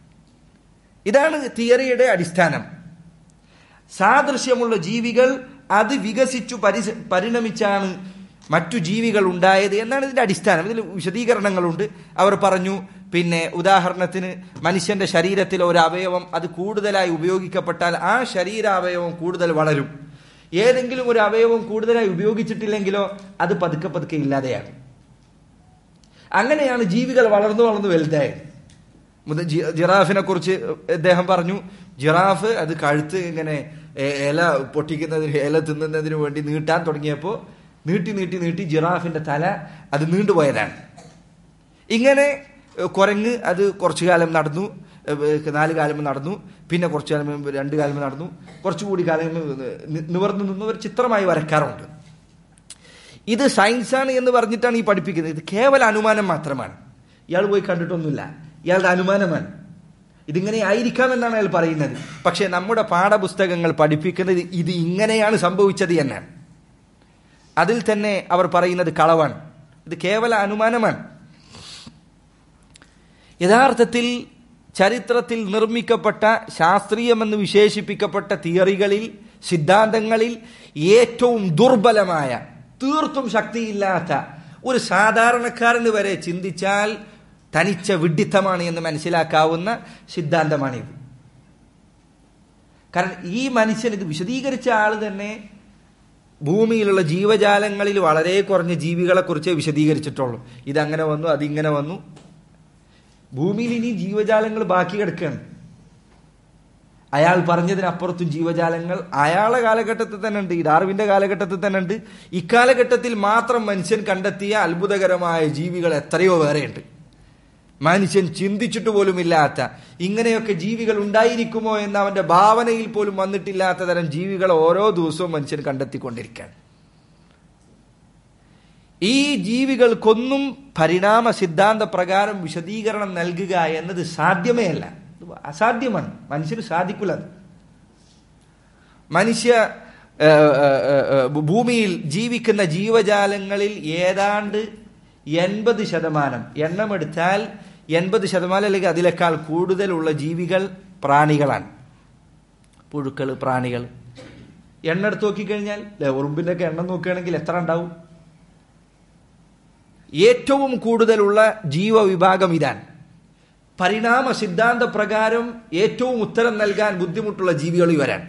ഇതാണ് തിയറിയുടെ അടിസ്ഥാനം സാദൃശ്യമുള്ള ജീവികൾ അത് വികസിച്ചു പരിസ പരിണമിച്ചാണ് മറ്റു ജീവികൾ ഉണ്ടായത് എന്നാണ് ഇതിന്റെ അടിസ്ഥാനം ഇതിൽ വിശദീകരണങ്ങളുണ്ട് അവർ പറഞ്ഞു പിന്നെ ഉദാഹരണത്തിന് മനുഷ്യന്റെ ശരീരത്തിലെ ഒരു അവയവം അത് കൂടുതലായി ഉപയോഗിക്കപ്പെട്ടാൽ ആ ശരീരാവയവം കൂടുതൽ വളരും ഏതെങ്കിലും ഒരു അവയവം കൂടുതലായി ഉപയോഗിച്ചിട്ടില്ലെങ്കിലോ അത് പതുക്കെ പതുക്കെ ഇല്ലാതെയാകും അങ്ങനെയാണ് ജീവികൾ വളർന്നു വളർന്നു വലുതായത് മുത ജിറാഫിനെ കുറിച്ച് അദ്ദേഹം പറഞ്ഞു ജിറാഫ് അത് കഴുത്ത് ഇങ്ങനെ ഇല പൊട്ടിക്കുന്നതിന് ഇല തിന്നുന്നതിന് വേണ്ടി നീട്ടാൻ തുടങ്ങിയപ്പോൾ നീട്ടി നീട്ടി നീട്ടി ജിറാഫിന്റെ തല അത് നീണ്ടുപോയതാണ് ഇങ്ങനെ കുരങ്ങ് അത് കുറച്ചു കാലം നടന്നു നാല് കാലം നടന്നു പിന്നെ കുറച്ചു കാലം രണ്ട് കാലം നടന്നു കുറച്ചുകൂടി കാലം നിവർന്നു നിന്ന് ഒരു ചിത്രമായി വരക്കാറുണ്ട് ഇത് സയൻസാണ് എന്ന് പറഞ്ഞിട്ടാണ് ഈ പഠിപ്പിക്കുന്നത് ഇത് കേവല അനുമാനം മാത്രമാണ് ഇയാൾ പോയി കണ്ടിട്ടൊന്നുമില്ല ഇയാളുടെ അനുമാനമാണ് ഇതിങ്ങനെ ആയിരിക്കാം എന്നാണ് അയാൾ പറയുന്നത് പക്ഷെ നമ്മുടെ പാഠപുസ്തകങ്ങൾ പഠിപ്പിക്കുന്നത് ഇത് ഇങ്ങനെയാണ് സംഭവിച്ചത് എന്നാണ് അതിൽ തന്നെ അവർ പറയുന്നത് കളവാണ് ഇത് കേവല അനുമാനമാണ് യഥാർത്ഥത്തിൽ ചരിത്രത്തിൽ നിർമ്മിക്കപ്പെട്ട ശാസ്ത്രീയമെന്ന് വിശേഷിപ്പിക്കപ്പെട്ട തിയറികളിൽ സിദ്ധാന്തങ്ങളിൽ ഏറ്റവും ദുർബലമായ തീർത്തും ശക്തിയില്ലാത്ത ഒരു സാധാരണക്കാരന് വരെ ചിന്തിച്ചാൽ തനിച്ച വിഡിത്തമാണ് എന്ന് മനസ്സിലാക്കാവുന്ന സിദ്ധാന്തമാണിത് കാരണം ഈ മനുഷ്യൻ ഇത് വിശദീകരിച്ച ആൾ തന്നെ ഭൂമിയിലുള്ള ജീവജാലങ്ങളിൽ വളരെ കുറഞ്ഞ ജീവികളെ കുറിച്ച് വിശദീകരിച്ചിട്ടുള്ളൂ ഇതങ്ങനെ വന്നു അതിങ്ങനെ വന്നു ഭൂമിയിൽ ഇനി ജീവജാലങ്ങൾ ബാക്കി കിടക്കുകയാണ് അയാൾ പറഞ്ഞതിനപ്പുറത്തും ജീവജാലങ്ങൾ അയാളെ കാലഘട്ടത്തിൽ തന്നെ ഉണ്ട് ഈ ഡാർവിന്റെ കാലഘട്ടത്തിൽ തന്നെ ഉണ്ട് ഇക്കാലഘട്ടത്തിൽ മാത്രം മനുഷ്യൻ കണ്ടെത്തിയ അത്ഭുതകരമായ ജീവികൾ എത്രയോ വേറെയുണ്ട് മനുഷ്യൻ ചിന്തിച്ചിട്ട് പോലും ഇല്ലാത്ത ഇങ്ങനെയൊക്കെ ജീവികൾ ഉണ്ടായിരിക്കുമോ എന്ന് അവന്റെ ഭാവനയിൽ പോലും വന്നിട്ടില്ലാത്ത തരം ജീവികൾ ഓരോ ദിവസവും മനുഷ്യൻ കണ്ടെത്തിക്കൊണ്ടിരിക്കുകയാണ് ഈ ജീവികൾക്കൊന്നും പരിണാമ സിദ്ധാന്ത പ്രകാരം വിശദീകരണം നൽകുക എന്നത് സാധ്യമേ അല്ല അസാധ്യമാണ് മനുഷ്യന് സാധിക്കില്ല അത് മനുഷ്യ ഭൂമിയിൽ ജീവിക്കുന്ന ജീവജാലങ്ങളിൽ ഏതാണ്ട് എൺപത് ശതമാനം എണ്ണമെടുത്താൽ എൺപത് ശതമാനം അല്ലെങ്കിൽ അതിനേക്കാൾ കൂടുതലുള്ള ജീവികൾ പ്രാണികളാണ് പുഴുക്കൾ പ്രാണികൾ എണ്ണ എടുത്ത് നോക്കിക്കഴിഞ്ഞാൽ ഉറുമ്പിന്റെ ഒക്കെ എണ്ണം നോക്കുകയാണെങ്കിൽ എത്ര ഉണ്ടാവും ഏറ്റവും കൂടുതലുള്ള ജീവവിഭാഗം ഇതാണ് പരിണാമ സിദ്ധാന്ത പ്രകാരം ഏറ്റവും ഉത്തരം നൽകാൻ ബുദ്ധിമുട്ടുള്ള ജീവികൾ ഇവരാണ്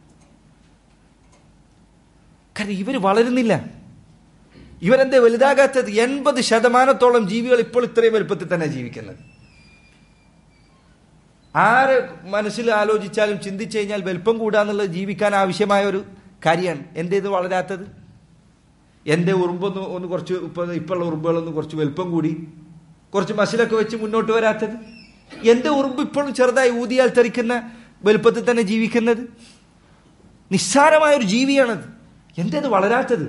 കാരണം ഇവർ വളരുന്നില്ല ഇവരെന്തേ വലുതാകാത്തത് എൺപത് ശതമാനത്തോളം ജീവികൾ ഇപ്പോൾ ഇത്രയും വലുപ്പത്തിൽ തന്നെ ജീവിക്കുന്നത് ആര് മനസ്സിൽ ആലോചിച്ചാലും ചിന്തിച്ചു കഴിഞ്ഞാൽ വലുപ്പം കൂടാന്നുള്ളത് ജീവിക്കാൻ ആവശ്യമായ ഒരു കാര്യമാണ് എന്തേ ഇത് വളരാത്തത് എന്റെ ഉറുമ്പൊന്ന് ഒന്ന് കുറച്ച് ഇപ്പൊ ഇപ്പോഴുള്ള ഉറുമ്പുകളൊന്ന് കുറച്ച് വലുപ്പം കൂടി കുറച്ച് മസിലൊക്കെ വെച്ച് മുന്നോട്ട് വരാത്തത് എന്റെ ഉറുമ്പ് ഇപ്പോഴും ചെറുതായി ഊതിയാൽ തെറിക്കുന്ന വലുപ്പത്തിൽ തന്നെ ജീവിക്കുന്നത് നിസ്സാരമായ ഒരു ജീവിയാണത് എന്തേത് വളരാത്തത്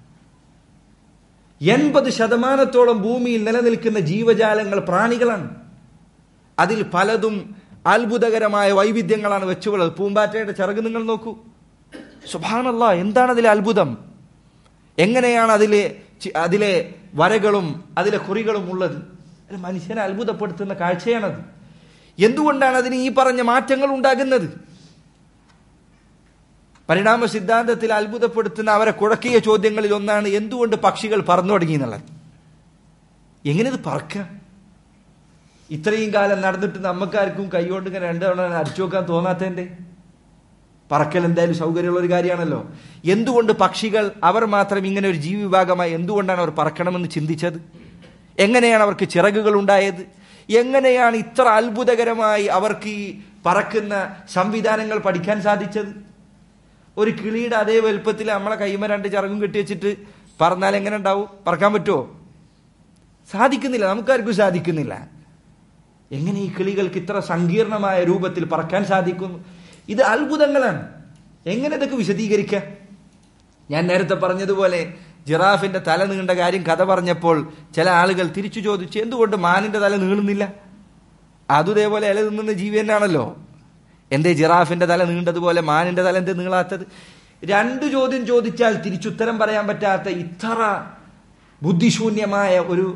എൺപത് ശതമാനത്തോളം ഭൂമിയിൽ നിലനിൽക്കുന്ന ജീവജാലങ്ങൾ പ്രാണികളാണ് അതിൽ പലതും അത്ഭുതകരമായ വൈവിധ്യങ്ങളാണ് വെച്ചുള്ളത് പൂമ്പാറ്റയുടെ ചിറക് നിങ്ങൾ നോക്കൂ സുഭാനല്ല എന്താണ് അതിലെ അത്ഭുതം എങ്ങനെയാണ് അതിലെ അതിലെ വരകളും അതിലെ കുറികളും ഉള്ളത് അത് മനുഷ്യനെ അത്ഭുതപ്പെടുത്തുന്ന കാഴ്ചയാണത് എന്തുകൊണ്ടാണ് അതിന് ഈ പറഞ്ഞ മാറ്റങ്ങൾ ഉണ്ടാകുന്നത് പരിണാമ സിദ്ധാന്തത്തിൽ അത്ഭുതപ്പെടുത്തുന്ന അവരെ കുഴക്കിയ ചോദ്യങ്ങളിൽ ഒന്നാണ് എന്തുകൊണ്ട് പക്ഷികൾ പറന്നു തുടങ്ങി എന്നുള്ളത് എങ്ങനെ ഇത് പറക്കുക ഇത്രയും കാലം നടന്നിട്ട് നമുക്കാർക്കും കൈകൊണ്ട് ഇങ്ങനെ രണ്ടു തവണ അടിച്ചു നോക്കാൻ തോന്നാത്തതിന്റെ പറക്കൽ എന്തായാലും സൗകര്യമുള്ള ഒരു കാര്യമാണല്ലോ എന്തുകൊണ്ട് പക്ഷികൾ അവർ മാത്രം ഇങ്ങനെ ഒരു ജീവി വിഭാഗമായി എന്തുകൊണ്ടാണ് അവർ പറക്കണമെന്ന് ചിന്തിച്ചത് എങ്ങനെയാണ് അവർക്ക് ചിറകുകൾ ഉണ്ടായത് എങ്ങനെയാണ് ഇത്ര അത്ഭുതകരമായി അവർക്ക് ഈ പറക്കുന്ന സംവിധാനങ്ങൾ പഠിക്കാൻ സാധിച്ചത് ഒരു കിളിയുടെ അതേ വലുപ്പത്തിൽ നമ്മളെ കൈമ രണ്ട് ചിറകും കെട്ടി വെച്ചിട്ട് പറന്നാൽ എങ്ങനെ ഉണ്ടാവും പറക്കാൻ പറ്റുമോ സാധിക്കുന്നില്ല നമുക്കാർക്കും സാധിക്കുന്നില്ല എങ്ങനെ ഈ കിളികൾക്ക് ഇത്ര സങ്കീർണമായ രൂപത്തിൽ പറക്കാൻ സാധിക്കുന്നു ഇത് അത്ഭുതങ്ങളാണ് എങ്ങനെ ഇതൊക്കെ വിശദീകരിക്കുക ഞാൻ നേരത്തെ പറഞ്ഞതുപോലെ ജിറാഫിന്റെ തല നീണ്ട കാര്യം കഥ പറഞ്ഞപ്പോൾ ചില ആളുകൾ തിരിച്ചു ചോദിച്ചു എന്തുകൊണ്ട് മാനിന്റെ തല നീളുന്നില്ല അതും ഇതേപോലെ ഇല തിന്നുന്ന ജീവി തന്നെയാണല്ലോ എന്തേ ജിറാഫിന്റെ തല നീണ്ടതുപോലെ മാനിന്റെ തല എന്തേ നീളാത്തത് രണ്ടു ചോദ്യം ചോദിച്ചാൽ തിരിച്ചുത്തരം പറയാൻ പറ്റാത്ത ഇത്ര ബുദ്ധിശൂന്യമായ ഒരു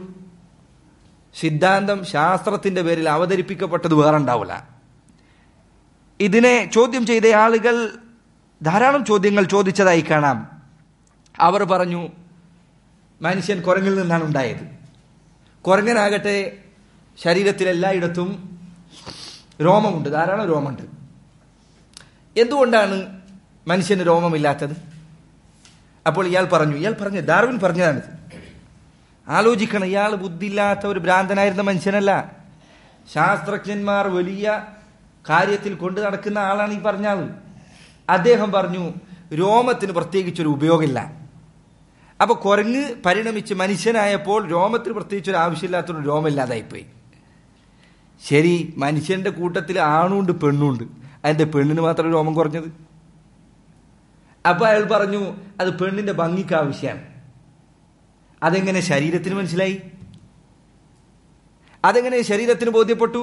സിദ്ധാന്തം ശാസ്ത്രത്തിന്റെ പേരിൽ അവതരിപ്പിക്കപ്പെട്ടത് വേറെ ഉണ്ടാവില്ല ഇതിനെ ചോദ്യം ചെയ്ത ആളുകൾ ധാരാളം ചോദ്യങ്ങൾ ചോദിച്ചതായി കാണാം അവർ പറഞ്ഞു മനുഷ്യൻ കുരങ്ങിൽ നിന്നാണ് ഉണ്ടായത് കുരങ്ങനാകട്ടെ ശരീരത്തിൽ എല്ലായിടത്തും രോമമുണ്ട് ധാരാളം രോമമുണ്ട് എന്തുകൊണ്ടാണ് മനുഷ്യന് രോമമില്ലാത്തത് അപ്പോൾ ഇയാൾ പറഞ്ഞു ഇയാൾ പറഞ്ഞു ഡാർവിൻ പറഞ്ഞതാണിത് ആലോചിക്കണം ഇയാൾ ബുദ്ധിയില്ലാത്ത ഒരു ഭ്രാന്തനായിരുന്ന മനുഷ്യനല്ല ശാസ്ത്രജ്ഞന്മാർ വലിയ കാര്യത്തിൽ കൊണ്ടു നടക്കുന്ന ആളാണ് ഈ പറഞ്ഞ ആള് അദ്ദേഹം പറഞ്ഞു രോമത്തിന് പ്രത്യേകിച്ചൊരു ഉപയോഗമില്ല അപ്പൊ കുരങ്ങ് പരിണമിച്ച് മനുഷ്യനായപ്പോൾ രോമത്തിന് പ്രത്യേകിച്ചൊരു ആവശ്യമില്ലാത്തൊരു രോമമില്ലാതായിപ്പോയി ശരി മനുഷ്യന്റെ കൂട്ടത്തിൽ ആണുണ്ട് പെണ്ണുണ്ട് അതിന്റെ പെണ്ണിന് മാത്രം രോമം കുറഞ്ഞത് അപ്പൊ അയാൾ പറഞ്ഞു അത് പെണ്ണിന്റെ ഭംഗിക്ക് ആവശ്യമാണ് അതെങ്ങനെ ശരീരത്തിന് മനസ്സിലായി അതെങ്ങനെ ശരീരത്തിന് ബോധ്യപ്പെട്ടു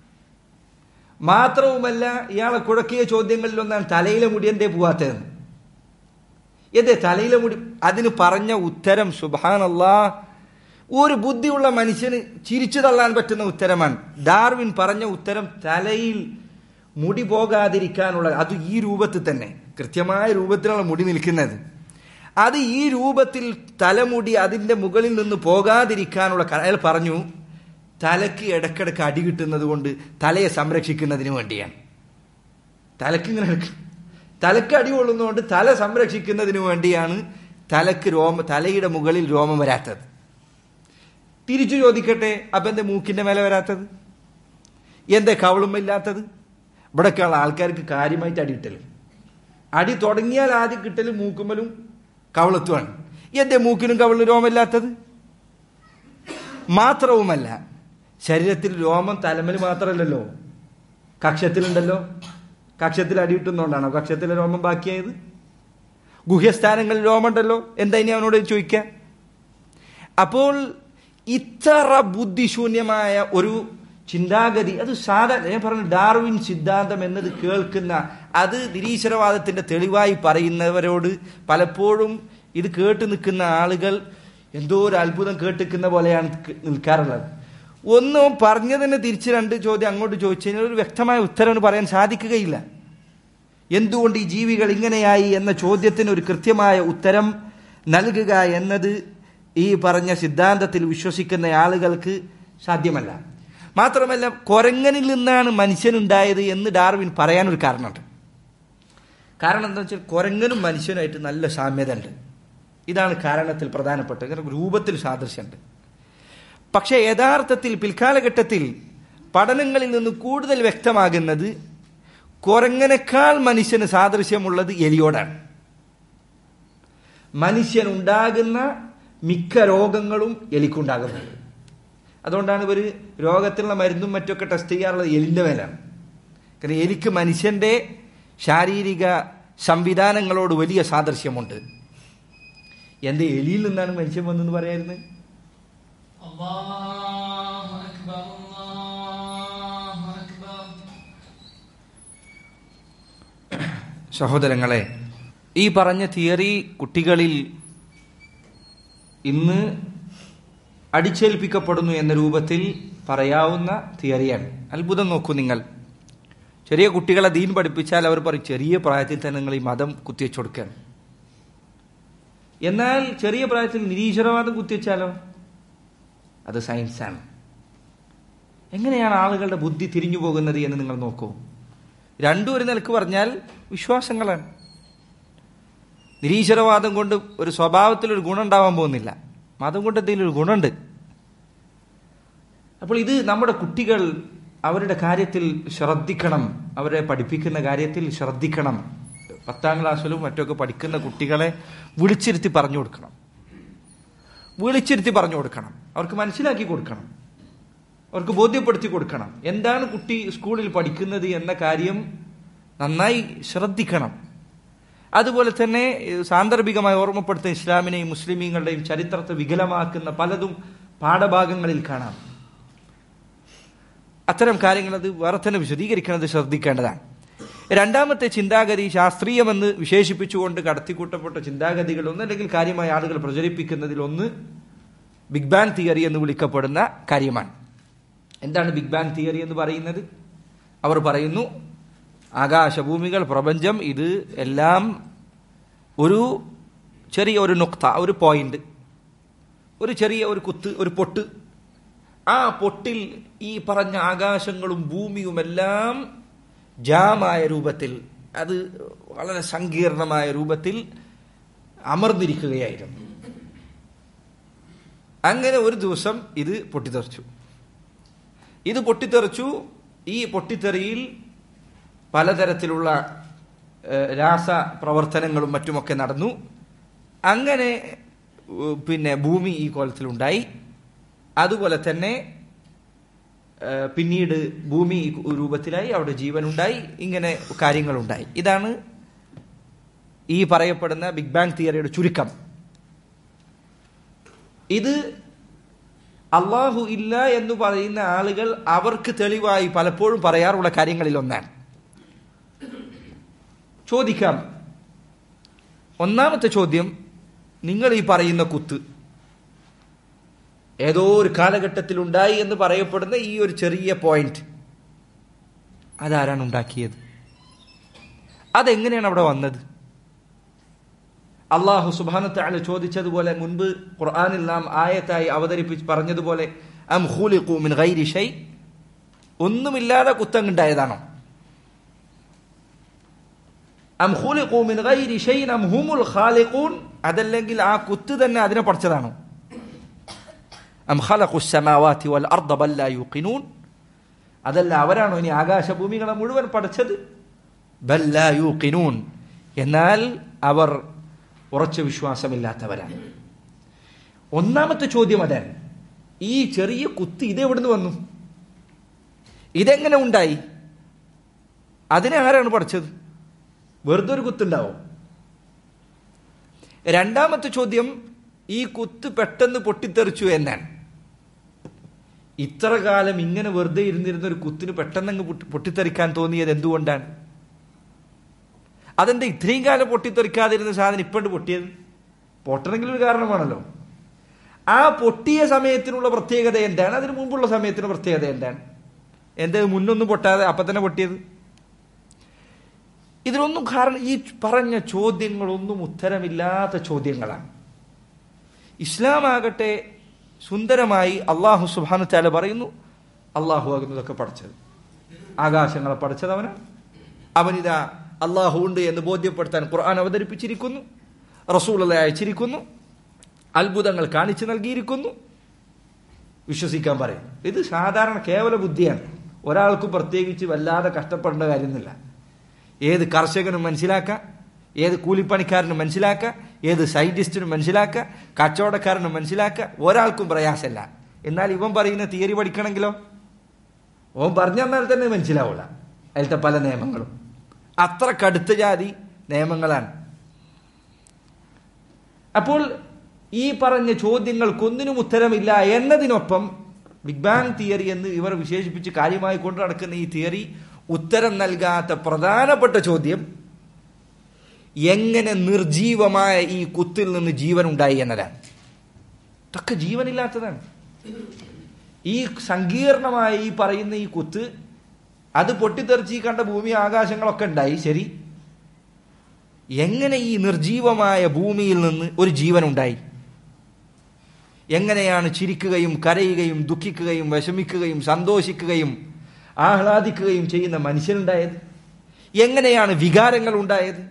മാത്രവുമല്ല ഇയാളെ കുഴക്കിയ ചോദ്യങ്ങളിലൊന്നാണ് തലയിലെ മുടി എന്തേ പോവാത്തതെന്ന് എന്തേ തലയിലെ മുടി അതിന് പറഞ്ഞ ഉത്തരം സുബാനല്ലാ ഒരു ബുദ്ധിയുള്ള മനുഷ്യന് ചിരിച്ചു തള്ളാൻ പറ്റുന്ന ഉത്തരമാണ് ഡാർവിൻ പറഞ്ഞ ഉത്തരം തലയിൽ മുടി പോകാതിരിക്കാനുള്ള അത് ഈ രൂപത്തിൽ തന്നെ കൃത്യമായ രൂപത്തിലുള്ള മുടി നിൽക്കുന്നത് അത് ഈ രൂപത്തിൽ തലമുടി അതിന്റെ മുകളിൽ നിന്ന് പോകാതിരിക്കാനുള്ള അയാൾ പറഞ്ഞു തലക്ക് ഇടക്കിടക്ക് അടി കിട്ടുന്നത് കൊണ്ട് തലയെ സംരക്ഷിക്കുന്നതിന് വേണ്ടിയാണ് തലക്ക് ഇങ്ങനെ തലക്ക് അടി കൊള്ളുന്നതുകൊണ്ട് തല സംരക്ഷിക്കുന്നതിന് വേണ്ടിയാണ് തലക്ക് രോമ തലയുടെ മുകളിൽ രോമം വരാത്തത് തിരിച്ചു ചോദിക്കട്ടെ അപ്പൊ എന്റെ മൂക്കിന്റെ മേലെ വരാത്തത് എന്റെ കവളുമില്ലാത്തത് ഇവിടെയൊക്കെയുള്ള ആൾക്കാർക്ക് കാര്യമായിട്ട് അടി കിട്ടല് അടി തുടങ്ങിയാൽ ആദ്യം കിട്ടല് മൂക്കുമ്പലും കവളത്തുമാണ് എന്റെ മൂക്കിനും കവളിനും രോമമില്ലാത്തത് മാത്രവുമല്ല ശരീരത്തിൽ രോമം തലമൽ മാത്രമല്ലല്ലോ കക്ഷത്തിലുണ്ടല്ലോ കക്ഷത്തിൽ അടിയിട്ടുന്നോണ്ടാണോ കക്ഷത്തിലെ രോമം ബാക്കിയായത് ഗുഹ്യസ്ഥാനങ്ങളിൽ രോമമുണ്ടല്ലോ എന്താ ഇനി അവനോട് ചോദിക്കാം അപ്പോൾ ഇത്ര ബുദ്ധിശൂന്യമായ ഒരു ചിന്താഗതി അത് സാധാരണ ഞാൻ പറഞ്ഞു ഡാർവിൻ സിദ്ധാന്തം എന്നത് കേൾക്കുന്ന അത് നിരീശ്വരവാദത്തിന്റെ തെളിവായി പറയുന്നവരോട് പലപ്പോഴും ഇത് കേട്ട് നിൽക്കുന്ന ആളുകൾ എന്തോ ഒരു അത്ഭുതം കേട്ടിക്കുന്ന പോലെയാണ് നിൽക്കാറുള്ളത് ഒന്നും പറഞ്ഞതിന് തിരിച്ച് രണ്ട് ചോദ്യം അങ്ങോട്ട് ചോദിച്ചു കഴിഞ്ഞാൽ ഒരു വ്യക്തമായ ഉത്തരവ് പറയാൻ സാധിക്കുകയില്ല എന്തുകൊണ്ട് ഈ ജീവികൾ ഇങ്ങനെയായി എന്ന ചോദ്യത്തിന് ഒരു കൃത്യമായ ഉത്തരം നൽകുക എന്നത് ഈ പറഞ്ഞ സിദ്ധാന്തത്തിൽ വിശ്വസിക്കുന്ന ആളുകൾക്ക് സാധ്യമല്ല മാത്രമല്ല കൊരങ്ങനിൽ നിന്നാണ് മനുഷ്യനുണ്ടായത് എന്ന് ഡാർവിൻ പറയാനൊരു കാരണമുണ്ട് കാരണം എന്താ വെച്ചാൽ കൊരങ്ങനും മനുഷ്യനുമായിട്ട് നല്ല സാമ്യത ഉണ്ട് ഇതാണ് കാരണത്തിൽ പ്രധാനപ്പെട്ടത് കാരണം രൂപത്തിൽ സാദൃശ്യമുണ്ട് പക്ഷേ യഥാർത്ഥത്തിൽ പിൽക്കാലഘട്ടത്തിൽ പഠനങ്ങളിൽ നിന്ന് കൂടുതൽ വ്യക്തമാകുന്നത് കുരങ്ങനേക്കാൾ മനുഷ്യന് സാദൃശ്യമുള്ളത് എലിയോടാണ് മനുഷ്യനുണ്ടാകുന്ന മിക്ക രോഗങ്ങളും എലിക്കുണ്ടാകുന്നുണ്ട് അതുകൊണ്ടാണ് ഇവർ രോഗത്തിനുള്ള മരുന്നും മറ്റൊക്കെ ടെസ്റ്റ് ചെയ്യാറുള്ളത് എലിന്റെ മേലാണ് കാരണം എലിക്ക് മനുഷ്യന്റെ ശാരീരിക സംവിധാനങ്ങളോട് വലിയ സാദൃശ്യമുണ്ട് എന്റെ എലിയിൽ നിന്നാണ് മനുഷ്യൻ വന്നെന്ന് പറയായിരുന്നത്
الله أكبر الله أكبر
സഹോദരങ്ങളെ ഈ പറഞ്ഞ തിയറി കുട്ടികളിൽ ഇന്ന് അടിച്ചേൽപ്പിക്കപ്പെടുന്നു എന്ന രൂപത്തിൽ പറയാവുന്ന തിയറിയാണ് അത്ഭുതം നോക്കൂ നിങ്ങൾ ചെറിയ കുട്ടികളെ ദീൻ പഠിപ്പിച്ചാൽ അവർ പറയും ചെറിയ പ്രായത്തിൽ തന്നെ നിങ്ങൾ ഈ മതം കുത്തിവെച്ചു കൊടുക്കാൻ എന്നാൽ ചെറിയ പ്രായത്തിൽ നിരീശ്വരവാദം കുത്തിവെച്ചാലോ അത് സയൻസാണ് എങ്ങനെയാണ് ആളുകളുടെ ബുദ്ധി തിരിഞ്ഞു പോകുന്നത് എന്ന് നിങ്ങൾ നോക്കൂ രണ്ടും ഒരു നിലക്ക് പറഞ്ഞാൽ വിശ്വാസങ്ങളാണ് നിരീശ്വരവാദം കൊണ്ട് ഒരു സ്വഭാവത്തിൽ ഒരു ഗുണം ഉണ്ടാവാൻ പോകുന്നില്ല മതം കൊണ്ട് എന്തെങ്കിലും ഒരു ഗുണമുണ്ട് അപ്പോൾ ഇത് നമ്മുടെ കുട്ടികൾ അവരുടെ കാര്യത്തിൽ ശ്രദ്ധിക്കണം അവരെ പഠിപ്പിക്കുന്ന കാര്യത്തിൽ ശ്രദ്ധിക്കണം പത്താം ക്ലാസ്സിലും മറ്റൊക്കെ പഠിക്കുന്ന കുട്ടികളെ വിളിച്ചിരുത്തി പറഞ്ഞു കൊടുക്കണം വിളിച്ചിരുത്തി പറഞ്ഞു കൊടുക്കണം അവർക്ക് മനസ്സിലാക്കി കൊടുക്കണം അവർക്ക് ബോധ്യപ്പെടുത്തി കൊടുക്കണം എന്താണ് കുട്ടി സ്കൂളിൽ പഠിക്കുന്നത് എന്ന കാര്യം നന്നായി ശ്രദ്ധിക്കണം അതുപോലെ തന്നെ ഏഹ്, സാന്ദർഭികമായി ഓർമ്മപ്പെടുത്തുന്ന ഇസ്ലാമിനെയും മുസ്ലിമീങ്ങളുടെയും ചരിത്രത്തെ വികലമാക്കുന്ന പലതും പാഠഭാഗങ്ങളിൽ കാണാം അത്തരം കാര്യങ്ങൾ അത് വേറെ തന്നെ വിശദീകരിക്കുന്നത് ശ്രദ്ധിക്കേണ്ടതാണ് രണ്ടാമത്തെ ചിന്താഗതി ശാസ്ത്രീയമെന്ന് വിശേഷിപ്പിച്ചുകൊണ്ട് കടത്തിക്കൂട്ടപ്പെട്ട ചിന്താഗതികൾ ഒന്ന് അല്ലെങ്കിൽ കാര്യമായ ആളുകൾ പ്രചരിപ്പിക്കുന്നതിൽ ഒന്ന് ബിഗ് ബാങ് തിയറി എന്ന് വിളിക്കപ്പെടുന്ന കാര്യമാണ് എന്താണ് ബിഗ് ബാങ് തിയറി എന്ന് പറയുന്നത് അവർ പറയുന്നു ആകാശഭൂമികൾ പ്രപഞ്ചം ഇത് എല്ലാം ഒരു ചെറിയ ഒരു നുക്ത ഒരു പോയിന്റ് ഒരു ചെറിയ ഒരു കുത്ത് ഒരു പൊട്ട് ആ പൊട്ടിൽ ഈ പറഞ്ഞ ആകാശങ്ങളും ഭൂമിയുമെല്ലാം ജാമായ രൂപത്തിൽ അത് വളരെ സങ്കീർണമായ രൂപത്തിൽ അമർന്നിരിക്കുകയായിരുന്നു അങ്ങനെ ഒരു ദിവസം ഇത് പൊട്ടിത്തെറിച്ചു ഇത് പൊട്ടിത്തെറിച്ചു ഈ പൊട്ടിത്തെറിയിൽ പലതരത്തിലുള്ള ഏഹ്, രാസ പ്രവർത്തനങ്ങളും മറ്റുമൊക്കെ നടന്നു അങ്ങനെ ഏഹ്, പിന്നെ ഭൂമി ഈ കോലത്തിലുണ്ടായി അതുപോലെ തന്നെ ഏഹ്, പിന്നീട് ഭൂമി ഈ രൂപത്തിലായി അവിടെ ജീവനുണ്ടായി ഇങ്ങനെ കാര്യങ്ങളുണ്ടായി ഇതാണ് ഈ പറയപ്പെടുന്ന ബിഗ് ബാങ് തിയറിയുടെ ചുരുക്കം ഇത് അള്ളാഹു ഇല്ല എന്ന് പറയുന്ന ആളുകൾ അവർക്ക് തെളിവായി പലപ്പോഴും പറയാറുള്ള കാര്യങ്ങളിൽ ഒന്നാണ് ചോദിക്കാം ഒന്നാമത്തെ ചോദ്യം നിങ്ങൾ ഈ പറയുന്ന കുത്ത് ഏതോ ഒരു കാലഘട്ടത്തിൽ ഉണ്ടായി എന്ന് പറയപ്പെടുന്ന ഈ ഒരു ചെറിയ പോയിന്റ് അതാരാണ് ഉണ്ടാക്കിയത് അതെങ്ങനെയാണ് അവിടെ വന്നത് അള്ളാഹു സുബാനത്താല ചോദിച്ചതുപോലെ മുൻപ് ഖുർആനിൽ നാം ആയത്തായി അവതരിപ്പിച്ച് പറഞ്ഞതുപോലെ അം ഖുലിഖു മിൻ ഗൈരി ഷൈ ഒന്നുമില്ലാതെ കുത്തങ്ങുണ്ടായതാണോ അം ഖുലിഖു മിൻ ഗൈരി ഷൈൻ അം ഹുമുൽ ഖാലിഖൂൻ അതല്ലെങ്കിൽ ആ കുത്ത് തന്നെ അതിനെ പഠിച്ചതാണോ അം ഖലഖു السماوات والارض بل لا يوقنون അതല്ല അവരാണോ ഇനി ആകാശഭൂമികളെ മുഴുവൻ പഠിച്ചത് ബൽ ലാ യൂഖിനൂൻ എന്നാൽ അവർ ഉറച്ച വിശ്വാസമില്ലാത്തവരാണ് ഒന്നാമത്തെ ചോദ്യം അതാണ് ഈ ചെറിയ കുത്ത് ഇത് എവിടുന്ന് വന്നു ഇതെങ്ങനെ ഉണ്ടായി അതിനെ ആരാണ് പഠിച്ചത് വെറുതെ ഒരു കുത്തുണ്ടാവും രണ്ടാമത്തെ ചോദ്യം ഈ കുത്ത് പെട്ടെന്ന് പൊട്ടിത്തെറിച്ചു എന്നാണ് ഇത്ര കാലം ഇങ്ങനെ വെറുതെ ഇരുന്നിരുന്ന ഒരു കുത്തിന് പെട്ടെന്ന് അങ്ങ് പൊട്ടി- പൊട്ടിത്തെറിക്കാൻ തോന്നിയത് എന്തുകൊണ്ടാണ് അതെന്താ ഇത്രയും കാലം പൊട്ടിത്തെറിക്കാതിരുന്ന സാധനം ഇപ്പോഴും പൊട്ടിയത് പൊട്ടണമെങ്കിൽ ഒരു കാരണമാണല്ലോ ആ പൊട്ടിയ സമയത്തിനുള്ള പ്രത്യേകത എന്താണ് അതിന് മുമ്പുള്ള സമയത്തിന് പ്രത്യേകത എന്താണ് എന്താ മുന്നൊന്നും പൊട്ടാതെ അപ്പൊ തന്നെ പൊട്ടിയത് ഇതിനൊന്നും കാരണം ഈ പറഞ്ഞ ചോദ്യങ്ങളൊന്നും ഉത്തരമില്ലാത്ത ചോദ്യങ്ങളാണ് ഇസ്ലാം ആകട്ടെ സുന്ദരമായി അള്ളാഹു സുബാനു താല പറയുന്നു അള്ളാഹു ആകുന്നതൊക്കെ പഠിച്ചത് ആകാശങ്ങളെ പഠിച്ചത് അവനാണ് അവനിതാ അള്ളാഹു ഉണ്ട് എന്ന് ബോധ്യപ്പെടുത്താൻ ഖുർആൻ അവതരിപ്പിച്ചിരിക്കുന്നു റസൂളെ അയച്ചിരിക്കുന്നു അത്ഭുതങ്ങൾ കാണിച്ചു നൽകിയിരിക്കുന്നു വിശ്വസിക്കാൻ പറയും ഇത് സാധാരണ കേവല ബുദ്ധിയാണ് ഒരാൾക്കും പ്രത്യേകിച്ച് വല്ലാതെ കഷ്ടപ്പെടേണ്ട കാര്യമൊന്നുമില്ല ഏത് കർഷകനും മനസ്സിലാക്കാം ഏത് കൂലിപ്പണിക്കാരനും മനസ്സിലാക്കാം ഏത് സയന്റിസ്റ്റിനും മനസ്സിലാക്കാം കച്ചവടക്കാരനും മനസ്സിലാക്കാം ഒരാൾക്കും പ്രയാസമില്ല എന്നാൽ ഇവൻ പറയുന്ന തിയറി പഠിക്കണമെങ്കിലോ ഓൻ പറഞ്ഞു തന്നാൽ തന്നെ മനസ്സിലാവില്ല അതിലത്തെ പല നിയമങ്ങളും അത്ര കടുത്ത ജാതി നിയമങ്ങളാണ് അപ്പോൾ ഈ പറഞ്ഞ ചോദ്യങ്ങൾക്കൊന്നിനും ഉത്തരമില്ല എന്നതിനൊപ്പം ബിഗ് ബാങ് തിയറി എന്ന് ഇവർ വിശേഷിപ്പിച്ച് കാര്യമായി കൊണ്ടു നടക്കുന്ന ഈ തിയറി ഉത്തരം നൽകാത്ത പ്രധാനപ്പെട്ട ചോദ്യം എങ്ങനെ നിർജീവമായ ഈ കുത്തിൽ നിന്ന് ജീവൻ ഉണ്ടായി എന്നതാണ് ഇതൊക്കെ ജീവനില്ലാത്തതാണ് ഈ സങ്കീർണമായ ഈ പറയുന്ന ഈ കുത്ത് അത് പൊട്ടിത്തെറിച്ച് ഈ കണ്ട ഭൂമി ആകാശങ്ങളൊക്കെ ഉണ്ടായി ശരി എങ്ങനെ ഈ നിർജീവമായ ഭൂമിയിൽ നിന്ന് ഒരു ജീവൻ ഉണ്ടായി എങ്ങനെയാണ് ചിരിക്കുകയും കരയുകയും ദുഃഖിക്കുകയും വിഷമിക്കുകയും സന്തോഷിക്കുകയും ആഹ്ലാദിക്കുകയും ചെയ്യുന്ന മനുഷ്യനുണ്ടായത് എങ്ങനെയാണ് വികാരങ്ങൾ ഉണ്ടായത്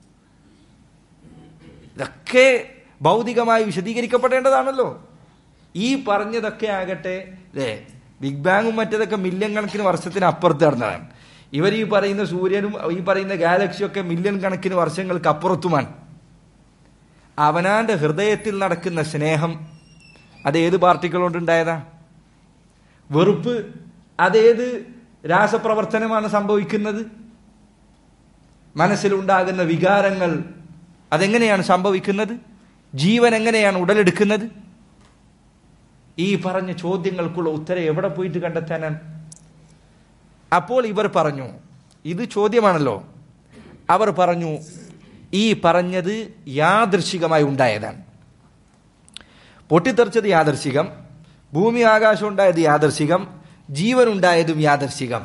ഇതൊക്കെ ഭൗതികമായി വിശദീകരിക്കപ്പെടേണ്ടതാണല്ലോ ഈ പറഞ്ഞതൊക്കെ ആകട്ടെ അല്ലേ ബിഗ് ബാങ്ങും മറ്റതൊക്കെ മില്യൺ കണക്കിന് വർഷത്തിന് അപ്പുറത്ത് നടന്നതാണ് ഇവർ ഈ പറയുന്ന സൂര്യനും ഈ പറയുന്ന ഗാലക്സിയും ഒക്കെ മില്യൺ കണക്കിന് വർഷങ്ങൾക്ക് അപ്പുറത്തുമാണ് അവനാന്റെ ഹൃദയത്തിൽ നടക്കുന്ന സ്നേഹം അത് ഏത് പാർട്ടികൾ കൊണ്ടുണ്ടായതാ വെറുപ്പ് അതേത് രാസപ്രവർത്തനമാണ് സംഭവിക്കുന്നത് മനസ്സിലുണ്ടാകുന്ന വികാരങ്ങൾ അതെങ്ങനെയാണ് സംഭവിക്കുന്നത് ജീവൻ എങ്ങനെയാണ് ഉടലെടുക്കുന്നത് ഈ പറഞ്ഞ ചോദ്യങ്ങൾക്കുള്ള ഉത്തരം എവിടെ പോയിട്ട് കണ്ടെത്താനാണ് അപ്പോൾ ഇവർ പറഞ്ഞു ഇത് ചോദ്യമാണല്ലോ അവർ പറഞ്ഞു ഈ പറഞ്ഞത് യാദൃശികമായി ഉണ്ടായതാണ് പൊട്ടിത്തെറിച്ചത് യാദർശികം ഭൂമി ആകാശം ഉണ്ടായത് യാദർശികം ജീവൻ ഉണ്ടായതും യാദർശികം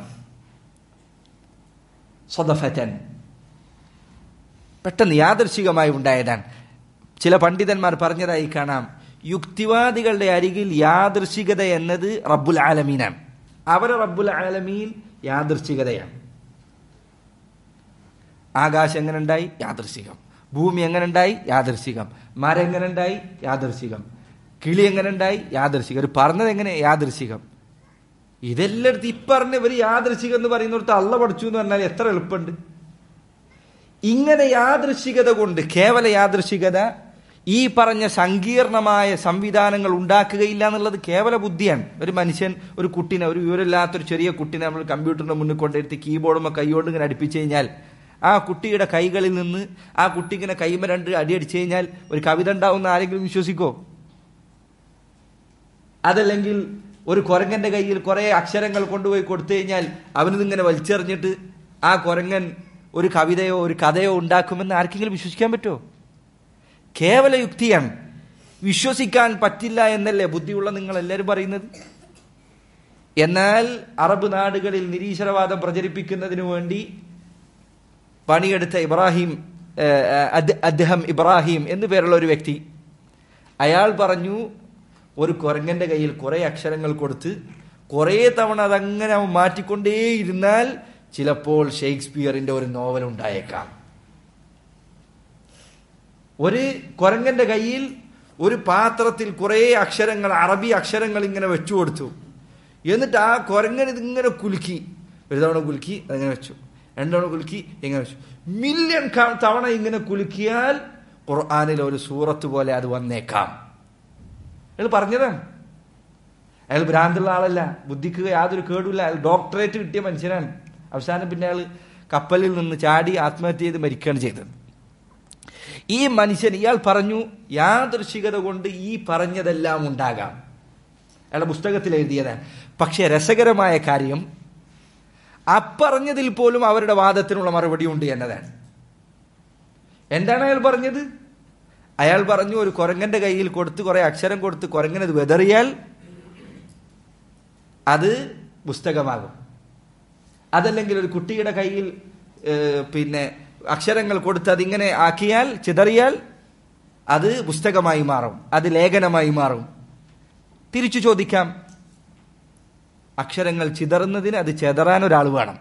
സ്വതഫറ്റൻ പെട്ടെന്ന് യാദർശികമായി ഉണ്ടായതാണ് ചില പണ്ഡിതന്മാർ പറഞ്ഞതായി കാണാം യുക്തിവാദികളുടെ അരികിൽ യാദർശികത എന്നത് റബ്ബുൽ ആലമീനാണ് അവരെ റബ്ബുൽ ആലമീൻ യാദർശികതയാണ് ആകാശം എങ്ങനെ ഉണ്ടായി യാദർശികം ഭൂമി എങ്ങനെ ഉണ്ടായി യാദർശികം മരം എങ്ങനെ ഉണ്ടായി യാദർശികം കിളി എങ്ങനെ ഉണ്ടായി യാദർശികം ഒരു പറഞ്ഞത് എങ്ങനെ യാദർശികം ഇതെല്ലായിടത്ത് ഇപ്പറഞ്ഞ ഇവർ യാദർശികം എന്ന് പറയുന്നിടത്ത് അള്ള പഠിച്ചു എന്ന് പറഞ്ഞാൽ എത്ര എളുപ്പമുണ്ട് ഇങ്ങനെ യാദൃശികത കൊണ്ട് കേവല യാദൃശികത ഈ പറഞ്ഞ സങ്കീർണമായ സംവിധാനങ്ങൾ ഉണ്ടാക്കുകയില്ല എന്നുള്ളത് കേവല ബുദ്ധിയാണ് ഒരു മനുഷ്യൻ ഒരു കുട്ടിനെ ഒരു വിവരമില്ലാത്തൊരു ചെറിയ കുട്ടിനെ നമ്മൾ കമ്പ്യൂട്ടറിന്റെ മുന്നിൽ കൊണ്ടിരുത്തി കീബോർഡുമ്പോൾ കൈകൊണ്ട് ഇങ്ങനെ അടുപ്പിച്ച് കഴിഞ്ഞാൽ ആ കുട്ടിയുടെ കൈകളിൽ നിന്ന് ആ കുട്ടി ഇങ്ങനെ കൈമ രണ്ട് അടി അടിച്ചു കഴിഞ്ഞാൽ ഒരു കവിത ഉണ്ടാവുന്ന ആരെങ്കിലും വിശ്വസിക്കോ അതല്ലെങ്കിൽ ഒരു കുരങ്ങന്റെ കയ്യിൽ കുറെ അക്ഷരങ്ങൾ കൊണ്ടുപോയി കൊടുത്തു കഴിഞ്ഞാൽ അവനിതിങ്ങനെ വലിച്ചെറിഞ്ഞിട്ട് ആ കുരങ്ങൻ ഒരു കവിതയോ ഒരു കഥയോ ഉണ്ടാക്കുമെന്ന് ആർക്കെങ്കിലും വിശ്വസിക്കാൻ പറ്റുമോ കേവല യുക്തിയാണ് വിശ്വസിക്കാൻ പറ്റില്ല എന്നല്ലേ ബുദ്ധിയുള്ള നിങ്ങൾ എല്ലാവരും പറയുന്നത് എന്നാൽ അറബ് നാടുകളിൽ നിരീശ്വരവാദം പ്രചരിപ്പിക്കുന്നതിന് വേണ്ടി പണിയെടുത്ത ഇബ്രാഹിം അദ്ദേഹം ഇബ്രാഹിം എന്നു പേരുള്ള ഒരു വ്യക്തി അയാൾ പറഞ്ഞു ഒരു കുരങ്ങന്റെ കയ്യിൽ കുറെ അക്ഷരങ്ങൾ കൊടുത്ത് കുറെ തവണ അതങ്ങനെ അവൻ മാറ്റിക്കൊണ്ടേയിരുന്നാൽ ചിലപ്പോൾ ഷേക്സ്പിയറിന്റെ ഒരു നോവൽ ഉണ്ടായേക്കാം ഒരു കുരങ്ങന്റെ കയ്യിൽ ഒരു പാത്രത്തിൽ കുറെ അക്ഷരങ്ങൾ അറബി അക്ഷരങ്ങൾ ഇങ്ങനെ വെച്ചു കൊടുത്തു എന്നിട്ട് ആ കുരങ്ങൻ ഇതിങ്ങനെ കുലുക്കി ഒരു തവണ കുലുക്കി അതങ്ങനെ വെച്ചു രണ്ടവണ കുലുക്കി ഇങ്ങനെ വെച്ചു മില്യൺ തവണ ഇങ്ങനെ കുലുക്കിയാൽ ഖുർആാനിൽ ഒരു സൂറത്ത് പോലെ അത് വന്നേക്കാം അയാൾ പറഞ്ഞതാണ് അയാൾ ഭ്രാന്തുള്ള ആളല്ല ബുദ്ധിക്ക് യാതൊരു കേടുമില്ല അയാൾ ഡോക്ടറേറ്റ് കിട്ടിയ മനുഷ്യനാണ് അവസാനം പിന്നെ അയാൾ കപ്പലിൽ നിന്ന് ചാടി ആത്മഹത്യ ചെയ്ത് മരിക്കുകയാണ് ചെയ്തത് ഈ മനുഷ്യൻ ഇയാൾ പറഞ്ഞു യാദൃശികത കൊണ്ട് ഈ പറഞ്ഞതെല്ലാം ഉണ്ടാകാം അയാളുടെ പുസ്തകത്തിൽ എഴുതിയതാണ് പക്ഷെ രസകരമായ കാര്യം അപ്പറഞ്ഞതിൽ പോലും അവരുടെ വാദത്തിനുള്ള മറുപടി ഉണ്ട് എന്നതാണ് എന്താണ് അയാൾ പറഞ്ഞത് അയാൾ പറഞ്ഞു ഒരു കുരങ്ങന്റെ കയ്യിൽ കൊടുത്ത് കുറെ അക്ഷരം കൊടുത്ത് കുരങ്ങനത് വെതറിയാൽ അത് പുസ്തകമാകും അതല്ലെങ്കിൽ ഒരു കുട്ടിയുടെ കയ്യിൽ പിന്നെ അക്ഷരങ്ങൾ കൊടുത്ത് അതിങ്ങനെ ആക്കിയാൽ ചിതറിയാൽ അത് പുസ്തകമായി മാറും അത് ലേഖനമായി മാറും തിരിച്ചു ചോദിക്കാം അക്ഷരങ്ങൾ ചിതറുന്നതിന് അത് ചെതറാൻ ഒരാൾ വേണം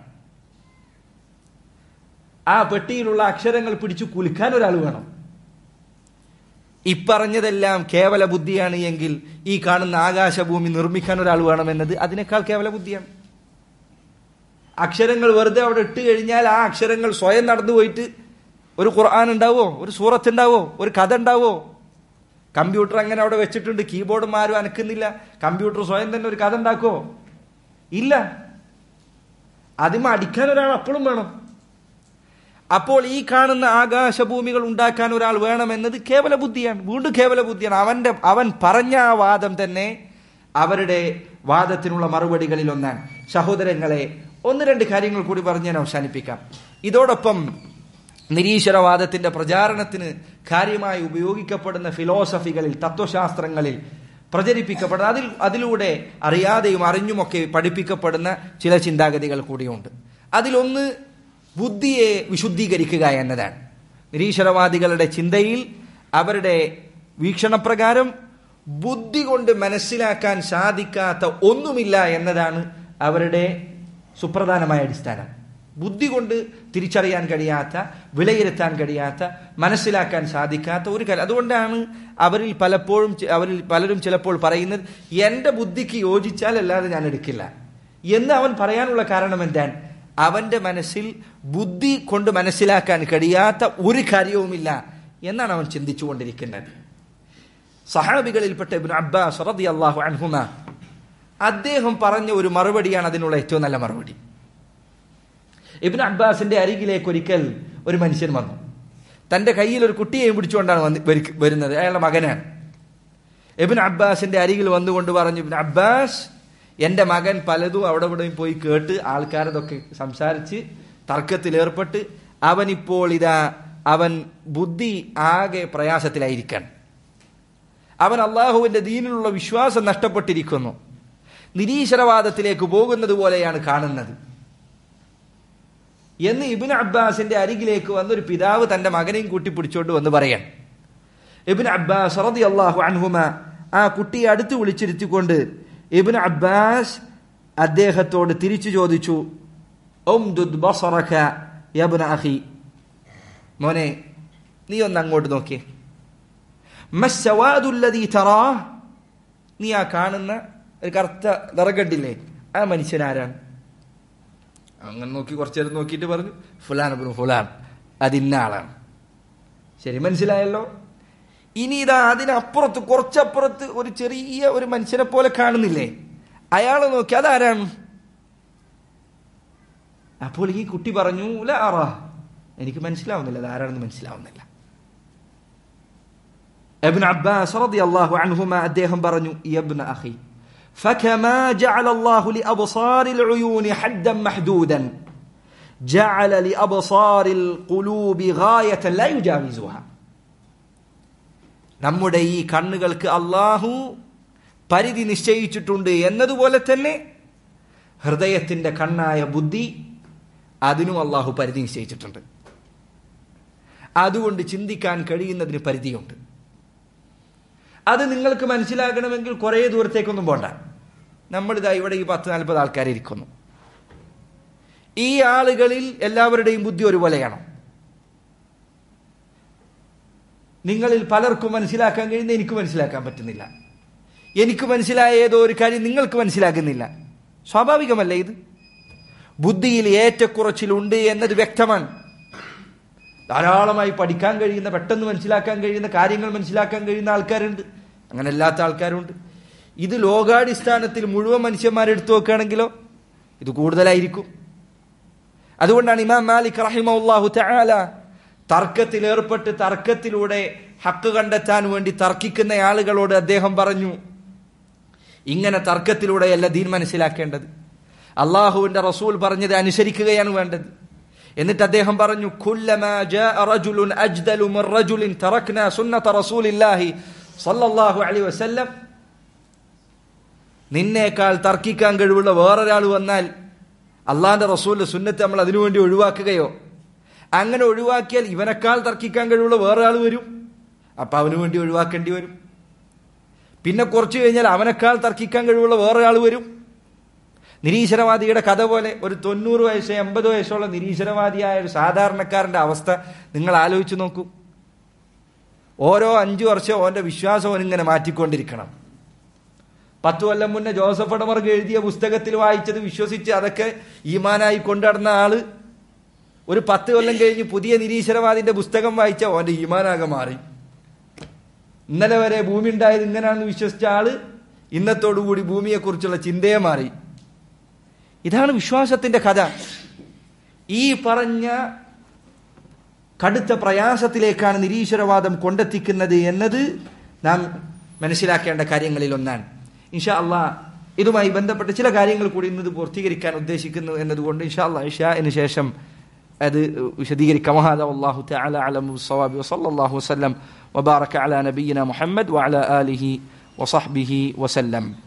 ആ പെട്ടിയിലുള്ള അക്ഷരങ്ങൾ പിടിച്ചു കുലുക്കാൻ ഒരാൾ വേണം ഇപ്പറഞ്ഞതെല്ലാം കേവല ബുദ്ധിയാണ് എങ്കിൽ ഈ കാണുന്ന ആകാശഭൂമി നിർമ്മിക്കാൻ ഒരാൾ വേണമെന്നത് അതിനേക്കാൾ കേവല ബുദ്ധിയാണ് അക്ഷരങ്ങൾ വെറുതെ അവിടെ ഇട്ട് കഴിഞ്ഞാൽ ആ അക്ഷരങ്ങൾ സ്വയം നടന്നു പോയിട്ട് ഒരു ഖുർആൻ ഉണ്ടാവോ ഒരു സൂറത്ത് ഉണ്ടാവോ ഒരു കഥ ഉണ്ടാവോ കമ്പ്യൂട്ടർ അങ്ങനെ അവിടെ വെച്ചിട്ടുണ്ട് കീബോർഡും ആരും അനക്കുന്നില്ല കമ്പ്യൂട്ടർ സ്വയം തന്നെ ഒരു കഥ ഉണ്ടാക്കോ ഇല്ല അതിമ അടിക്കാൻ ഒരാൾ അപ്പോഴും വേണം അപ്പോൾ ഈ കാണുന്ന ആകാശഭൂമികൾ ഉണ്ടാക്കാൻ ഒരാൾ വേണമെന്നത് കേവല ബുദ്ധിയാണ് വീണ്ടും കേവല ബുദ്ധിയാണ് അവന്റെ അവൻ പറഞ്ഞ ആ വാദം തന്നെ അവരുടെ വാദത്തിനുള്ള മറുപടികളിൽ ഒന്നാണ് സഹോദരങ്ങളെ ഒന്ന് രണ്ട് കാര്യങ്ങൾ കൂടി പറഞ്ഞ് ഞാൻ അവസാനിപ്പിക്കാം ഇതോടൊപ്പം നിരീശ്വരവാദത്തിന്റെ പ്രചാരണത്തിന് കാര്യമായി ഉപയോഗിക്കപ്പെടുന്ന ഫിലോസഫികളിൽ തത്വശാസ്ത്രങ്ങളിൽ പ്രചരിപ്പിക്കപ്പെടുന്ന അതിൽ അതിലൂടെ അറിയാതെയും അറിഞ്ഞുമൊക്കെ പഠിപ്പിക്കപ്പെടുന്ന ചില ചിന്താഗതികൾ കൂടിയുണ്ട് അതിലൊന്ന് ബുദ്ധിയെ വിശുദ്ധീകരിക്കുക എന്നതാണ് നിരീശ്വരവാദികളുടെ ചിന്തയിൽ അവരുടെ വീക്ഷണപ്രകാരം ബുദ്ധി കൊണ്ട് മനസ്സിലാക്കാൻ സാധിക്കാത്ത ഒന്നുമില്ല എന്നതാണ് അവരുടെ സുപ്രധാനമായ അടിസ്ഥാനം ബുദ്ധി കൊണ്ട് തിരിച്ചറിയാൻ കഴിയാത്ത വിലയിരുത്താൻ കഴിയാത്ത മനസ്സിലാക്കാൻ സാധിക്കാത്ത ഒരു കാര്യം അതുകൊണ്ടാണ് അവരിൽ പലപ്പോഴും ചി- അവരിൽ പലരും ചിലപ്പോൾ പറയുന്നത് എന്റെ ബുദ്ധിക്ക് യോജിച്ചാൽ അല്ലാതെ ഞാൻ എടുക്കില്ല എന്ന് അവൻ പറയാനുള്ള കാരണം എന്താണ് അവന്റെ മനസ്സിൽ ബുദ്ധി കൊണ്ട് മനസ്സിലാക്കാൻ കഴിയാത്ത ഒരു കാര്യവുമില്ല എന്നാണ് അവൻ ചിന്തിച്ചുകൊണ്ടിരിക്കുന്നത് സഹാബികളിൽപ്പെട്ട ഇബ്നു അബ്ബാസ് റളിയല്ലാഹു അൻഹുമ അദ്ദേഹം പറഞ്ഞ ഒരു മറുപടിയാണ് അതിനുള്ള ഏറ്റവും നല്ല മറുപടി ഇബ്നു അബ്ബാസിന്റെ അരികിലേക്ക് ഒരിക്കൽ ഒരു മനുഷ്യൻ വന്നു തന്റെ കയ്യിൽ ഒരു കുട്ടിയെയും പിടിച്ചുകൊണ്ടാണ് വന്ന് വരിക- വരുന്നത് അയാളുടെ മകനാണ് ഇബ്നു അബ്ബാസിന്റെ അരികിൽ വന്നുകൊണ്ട് പറഞ്ഞു ഇബ്നു അബ്ബാസ് എന്റെ മകൻ പലതും അവിടെ ഇവിടെയും പോയി കേട്ട് ആൾക്കാരതൊക്കെ സംസാരിച്ച് തർക്കത്തിൽ ഏർപ്പെട്ട് അവനിപ്പോൾ ഇതാ അവൻ ബുദ്ധി ആകെ പ്രയാസത്തിലായിരിക്കാൻ അവൻ അള്ളാഹുവിന്റെ ദീനിലുള്ള വിശ്വാസം നഷ്ടപ്പെട്ടിരിക്കുന്നു നിരീശ്വരവാദത്തിലേക്ക് പോകുന്നത് പോലെയാണ് കാണുന്നത് എന്ന് ഇബിൻ അബ്ബാസിന്റെ അരികിലേക്ക് വന്നൊരു പിതാവ് തന്റെ മകനെയും കൂട്ടി പിടിച്ചോണ്ട് വന്ന് പറയാൻ ഇബിൻ അബ്ബാസ് റതി അള്ളാഹു അൻഹുമ ആ കുട്ടിയെ അടുത്ത് വിളിച്ചിരുത്തിക്കൊണ്ട് ഇബിൻ അബ്ബാസ് അദ്ദേഹത്തോട് തിരിച്ചു ചോദിച്ചു ഉംദുദ് ബസറക യബ്ന അഖി മോനെ നീ ഒന്ന് അങ്ങോട്ട് നോക്കിയേ മസ്സവാദുല്ലദീ തറാ നീ ആ കാണുന്ന ഒരു കറുത്ത നിറകണ്ടില്ലേ ആ മനുഷ്യൻ ആരാണ് അങ്ങനെ നോക്കി കുറച്ചു നേരം നോക്കിയിട്ട് പറഞ്ഞു ഫുലാൻ അബ്നു ഫുലാൻ അതിന്ന ആളാണ് ശരി മനസ്സിലായല്ലോ ഇനി ഇതാ അതിനപ്പുറത്ത് കുറച്ചപ്പുറത്ത് ഒരു ചെറിയ ഒരു മനുഷ്യനെ പോലെ കാണുന്നില്ലേ അയാളെ നോക്കി അതാരാണ് അപ്പോൾ ഈ കുട്ടി പറഞ്ഞു "ലാ അറാ." എനിക്ക് മനസ്സിലാവുന്നില്ല അതാരാണെന്ന് മനസ്സിലാവുന്നില്ല ابن عباس رضي الله عنهما അദ്ദേഹം പറഞ്ഞു ابن أخي فكما جعل الله لأبصار العيون حدا محدودا جعل لأبصار القلوب غاية لا يجاوزها നമ്മുടെ ഈ കണ്ണുകൾക്ക് അള്ളാഹു പരിധി നിശ്ചയിച്ചിട്ടുണ്ട് എന്നതുപോലെ തന്നെ ഹൃദയത്തിന്റെ കണ്ണായ ബുദ്ധി അതിനും അള്ളാഹു പരിധി നിശ്ചയിച്ചിട്ടുണ്ട് അതുകൊണ്ട് ചിന്തിക്കാൻ കഴിയുന്നതിന് പരിധിയുണ്ട് അത് നിങ്ങൾക്ക് മനസ്സിലാക്കണമെങ്കിൽ കുറേ ദൂരത്തേക്കൊന്നും പോണ്ട നമ്മളിതാ ഇവിടെ ഈ പത്ത് നാൽപ്പത് ആൾക്കാർ ഇരിക്കുന്നു ഈ ആളുകളിൽ എല്ലാവരുടെയും ബുദ്ധി ഒരുപോലെയാണോ നിങ്ങളിൽ പലർക്കും മനസ്സിലാക്കാൻ കഴിയുന്ന എനിക്ക് മനസ്സിലാക്കാൻ പറ്റുന്നില്ല എനിക്ക് മനസ്സിലായ ഏതോ ഒരു കാര്യം നിങ്ങൾക്ക് മനസ്സിലാകുന്നില്ല സ്വാഭാവികമല്ലേ ഇത് ബുദ്ധിയിൽ ഏറ്റക്കുറച്ചിലുണ്ട് എന്നത് വ്യക്തമാണ് ധാരാളമായി പഠിക്കാൻ കഴിയുന്ന പെട്ടെന്ന് മനസ്സിലാക്കാൻ കഴിയുന്ന കാര്യങ്ങൾ മനസ്സിലാക്കാൻ കഴിയുന്ന ആൾക്കാരുണ്ട് അങ്ങനെ അല്ലാത്ത ആൾക്കാരുണ്ട് ഇത് ലോകാടിസ്ഥാനത്തിൽ മുഴുവൻ മനുഷ്യന്മാരെടുത്തു നോക്കുകയാണെങ്കിലോ ഇത് കൂടുതലായിരിക്കും അതുകൊണ്ടാണ് ഇമാം മാലിക് റഹിമഹുല്ലാഹു തആല തർക്കത്തിൽ ഏർപ്പെട്ട് തർക്കത്തിലൂടെ ഹക്ക് കണ്ടെത്താൻ വേണ്ടി തർക്കിക്കുന്ന ആളുകളോട് അദ്ദേഹം പറഞ്ഞു ഇങ്ങനെ തർക്കത്തിലൂടെയല്ല ദീൻ മനസ്സിലാക്കേണ്ടത് അള്ളാഹുവിന്റെ റസൂൽ പറഞ്ഞത് അനുസരിക്കുകയാണ് വേണ്ടത് എന്നിട്ട് അദ്ദേഹം പറഞ്ഞു കുല്ലമാ ജാഅ റജുലുൻ അജ്ദലു മിർ റജുലിൻ തറക്നാ സുന്നത റസൂലില്ലാഹി സല്ലല്ലാഹു അലൈഹി വസല്ലം നിന്നേക്കാൾ തർക്കിക്കാൻ കഴിവുള്ള വേറൊരാൾ വന്നാൽ അള്ളാന്റെ റസൂലിന്റെ സുന്നത്ത് നമ്മൾ അതിനുവേണ്ടി ഒഴിവാക്കുകയോ അങ്ങനെ ഒഴിവാക്കിയാൽ ഇവനേക്കാൾ തർക്കിക്കാൻ കഴിവുള്ള വേറൊരാൾ വരും അപ്പൊ അവന് വേണ്ടി ഒഴിവാക്കേണ്ടി വരും പിന്നെ കുറച്ചു കഴിഞ്ഞാൽ അവനേക്കാൾ തർക്കിക്കാൻ കഴിവുള്ള വേറൊരാൾ വരും നിരീശ്വരവാദിയുടെ കഥ പോലെ ഒരു തൊണ്ണൂറ് വയസ്സ് എൺപത് വയസ്സുള്ള നിരീശ്വരവാദിയായ ഒരു സാധാരണക്കാരന്റെ അവസ്ഥ നിങ്ങൾ ആലോചിച്ച് നോക്കൂ ഓരോ അഞ്ചു വർഷം ഓന്റെ വിശ്വാസം അവനിങ്ങനെ മാറ്റിക്കൊണ്ടിരിക്കണം പത്തു കൊല്ലം മുന്നേ ജോസഫ് അടമർക്ക് എഴുതിയ പുസ്തകത്തിൽ വായിച്ചത് വിശ്വസിച്ച് അതൊക്കെ ഈമാനായി കൊണ്ടുനടന്ന ആള് ഒരു പത്ത് കൊല്ലം കഴിഞ്ഞ് പുതിയ നിരീശ്വരവാദിന്റെ പുസ്തകം വായിച്ച ഓന്റെ ഈമാനാകെ മാറി ഇന്നലെ വരെ ഭൂമി ഉണ്ടായത് ഇങ്ങനെയാണെന്ന് വിശ്വസിച്ച ആള് ഇന്നത്തോടുകൂടി ഭൂമിയെക്കുറിച്ചുള്ള ചിന്തയെ മാറി ഇതാണ് വിശ്വാസത്തിന്റെ കഥ ഈ പറഞ്ഞ കടുത്ത പ്രയാസത്തിലേക്കാണ് നിരീശ്വരവാദം കൊണ്ടെത്തിക്കുന്നത് എന്നത് നാം മനസ്സിലാക്കേണ്ട കാര്യങ്ങളിൽ ഒന്നാണ് ഇൻഷാ അള്ളാ ഇതുമായി ബന്ധപ്പെട്ട ചില കാര്യങ്ങൾ കൂടി ഇന്നത് പൂർത്തീകരിക്കാൻ ഉദ്ദേശിക്കുന്നു എന്നതുകൊണ്ട് ഇൻഷാ അള്ളാ ഇഷാന് ശേഷം അത് വിശദീകരിക്കാം വഹാദ വല്ലാഹു തആല അലമു സവാബി വസല്ലല്ലാഹു വസല്ലം വബാറക അലാ നബിയിന മുഹമ്മദ് വഅലാ ആലിഹി വസഹ്ബിഹി വസല്ലം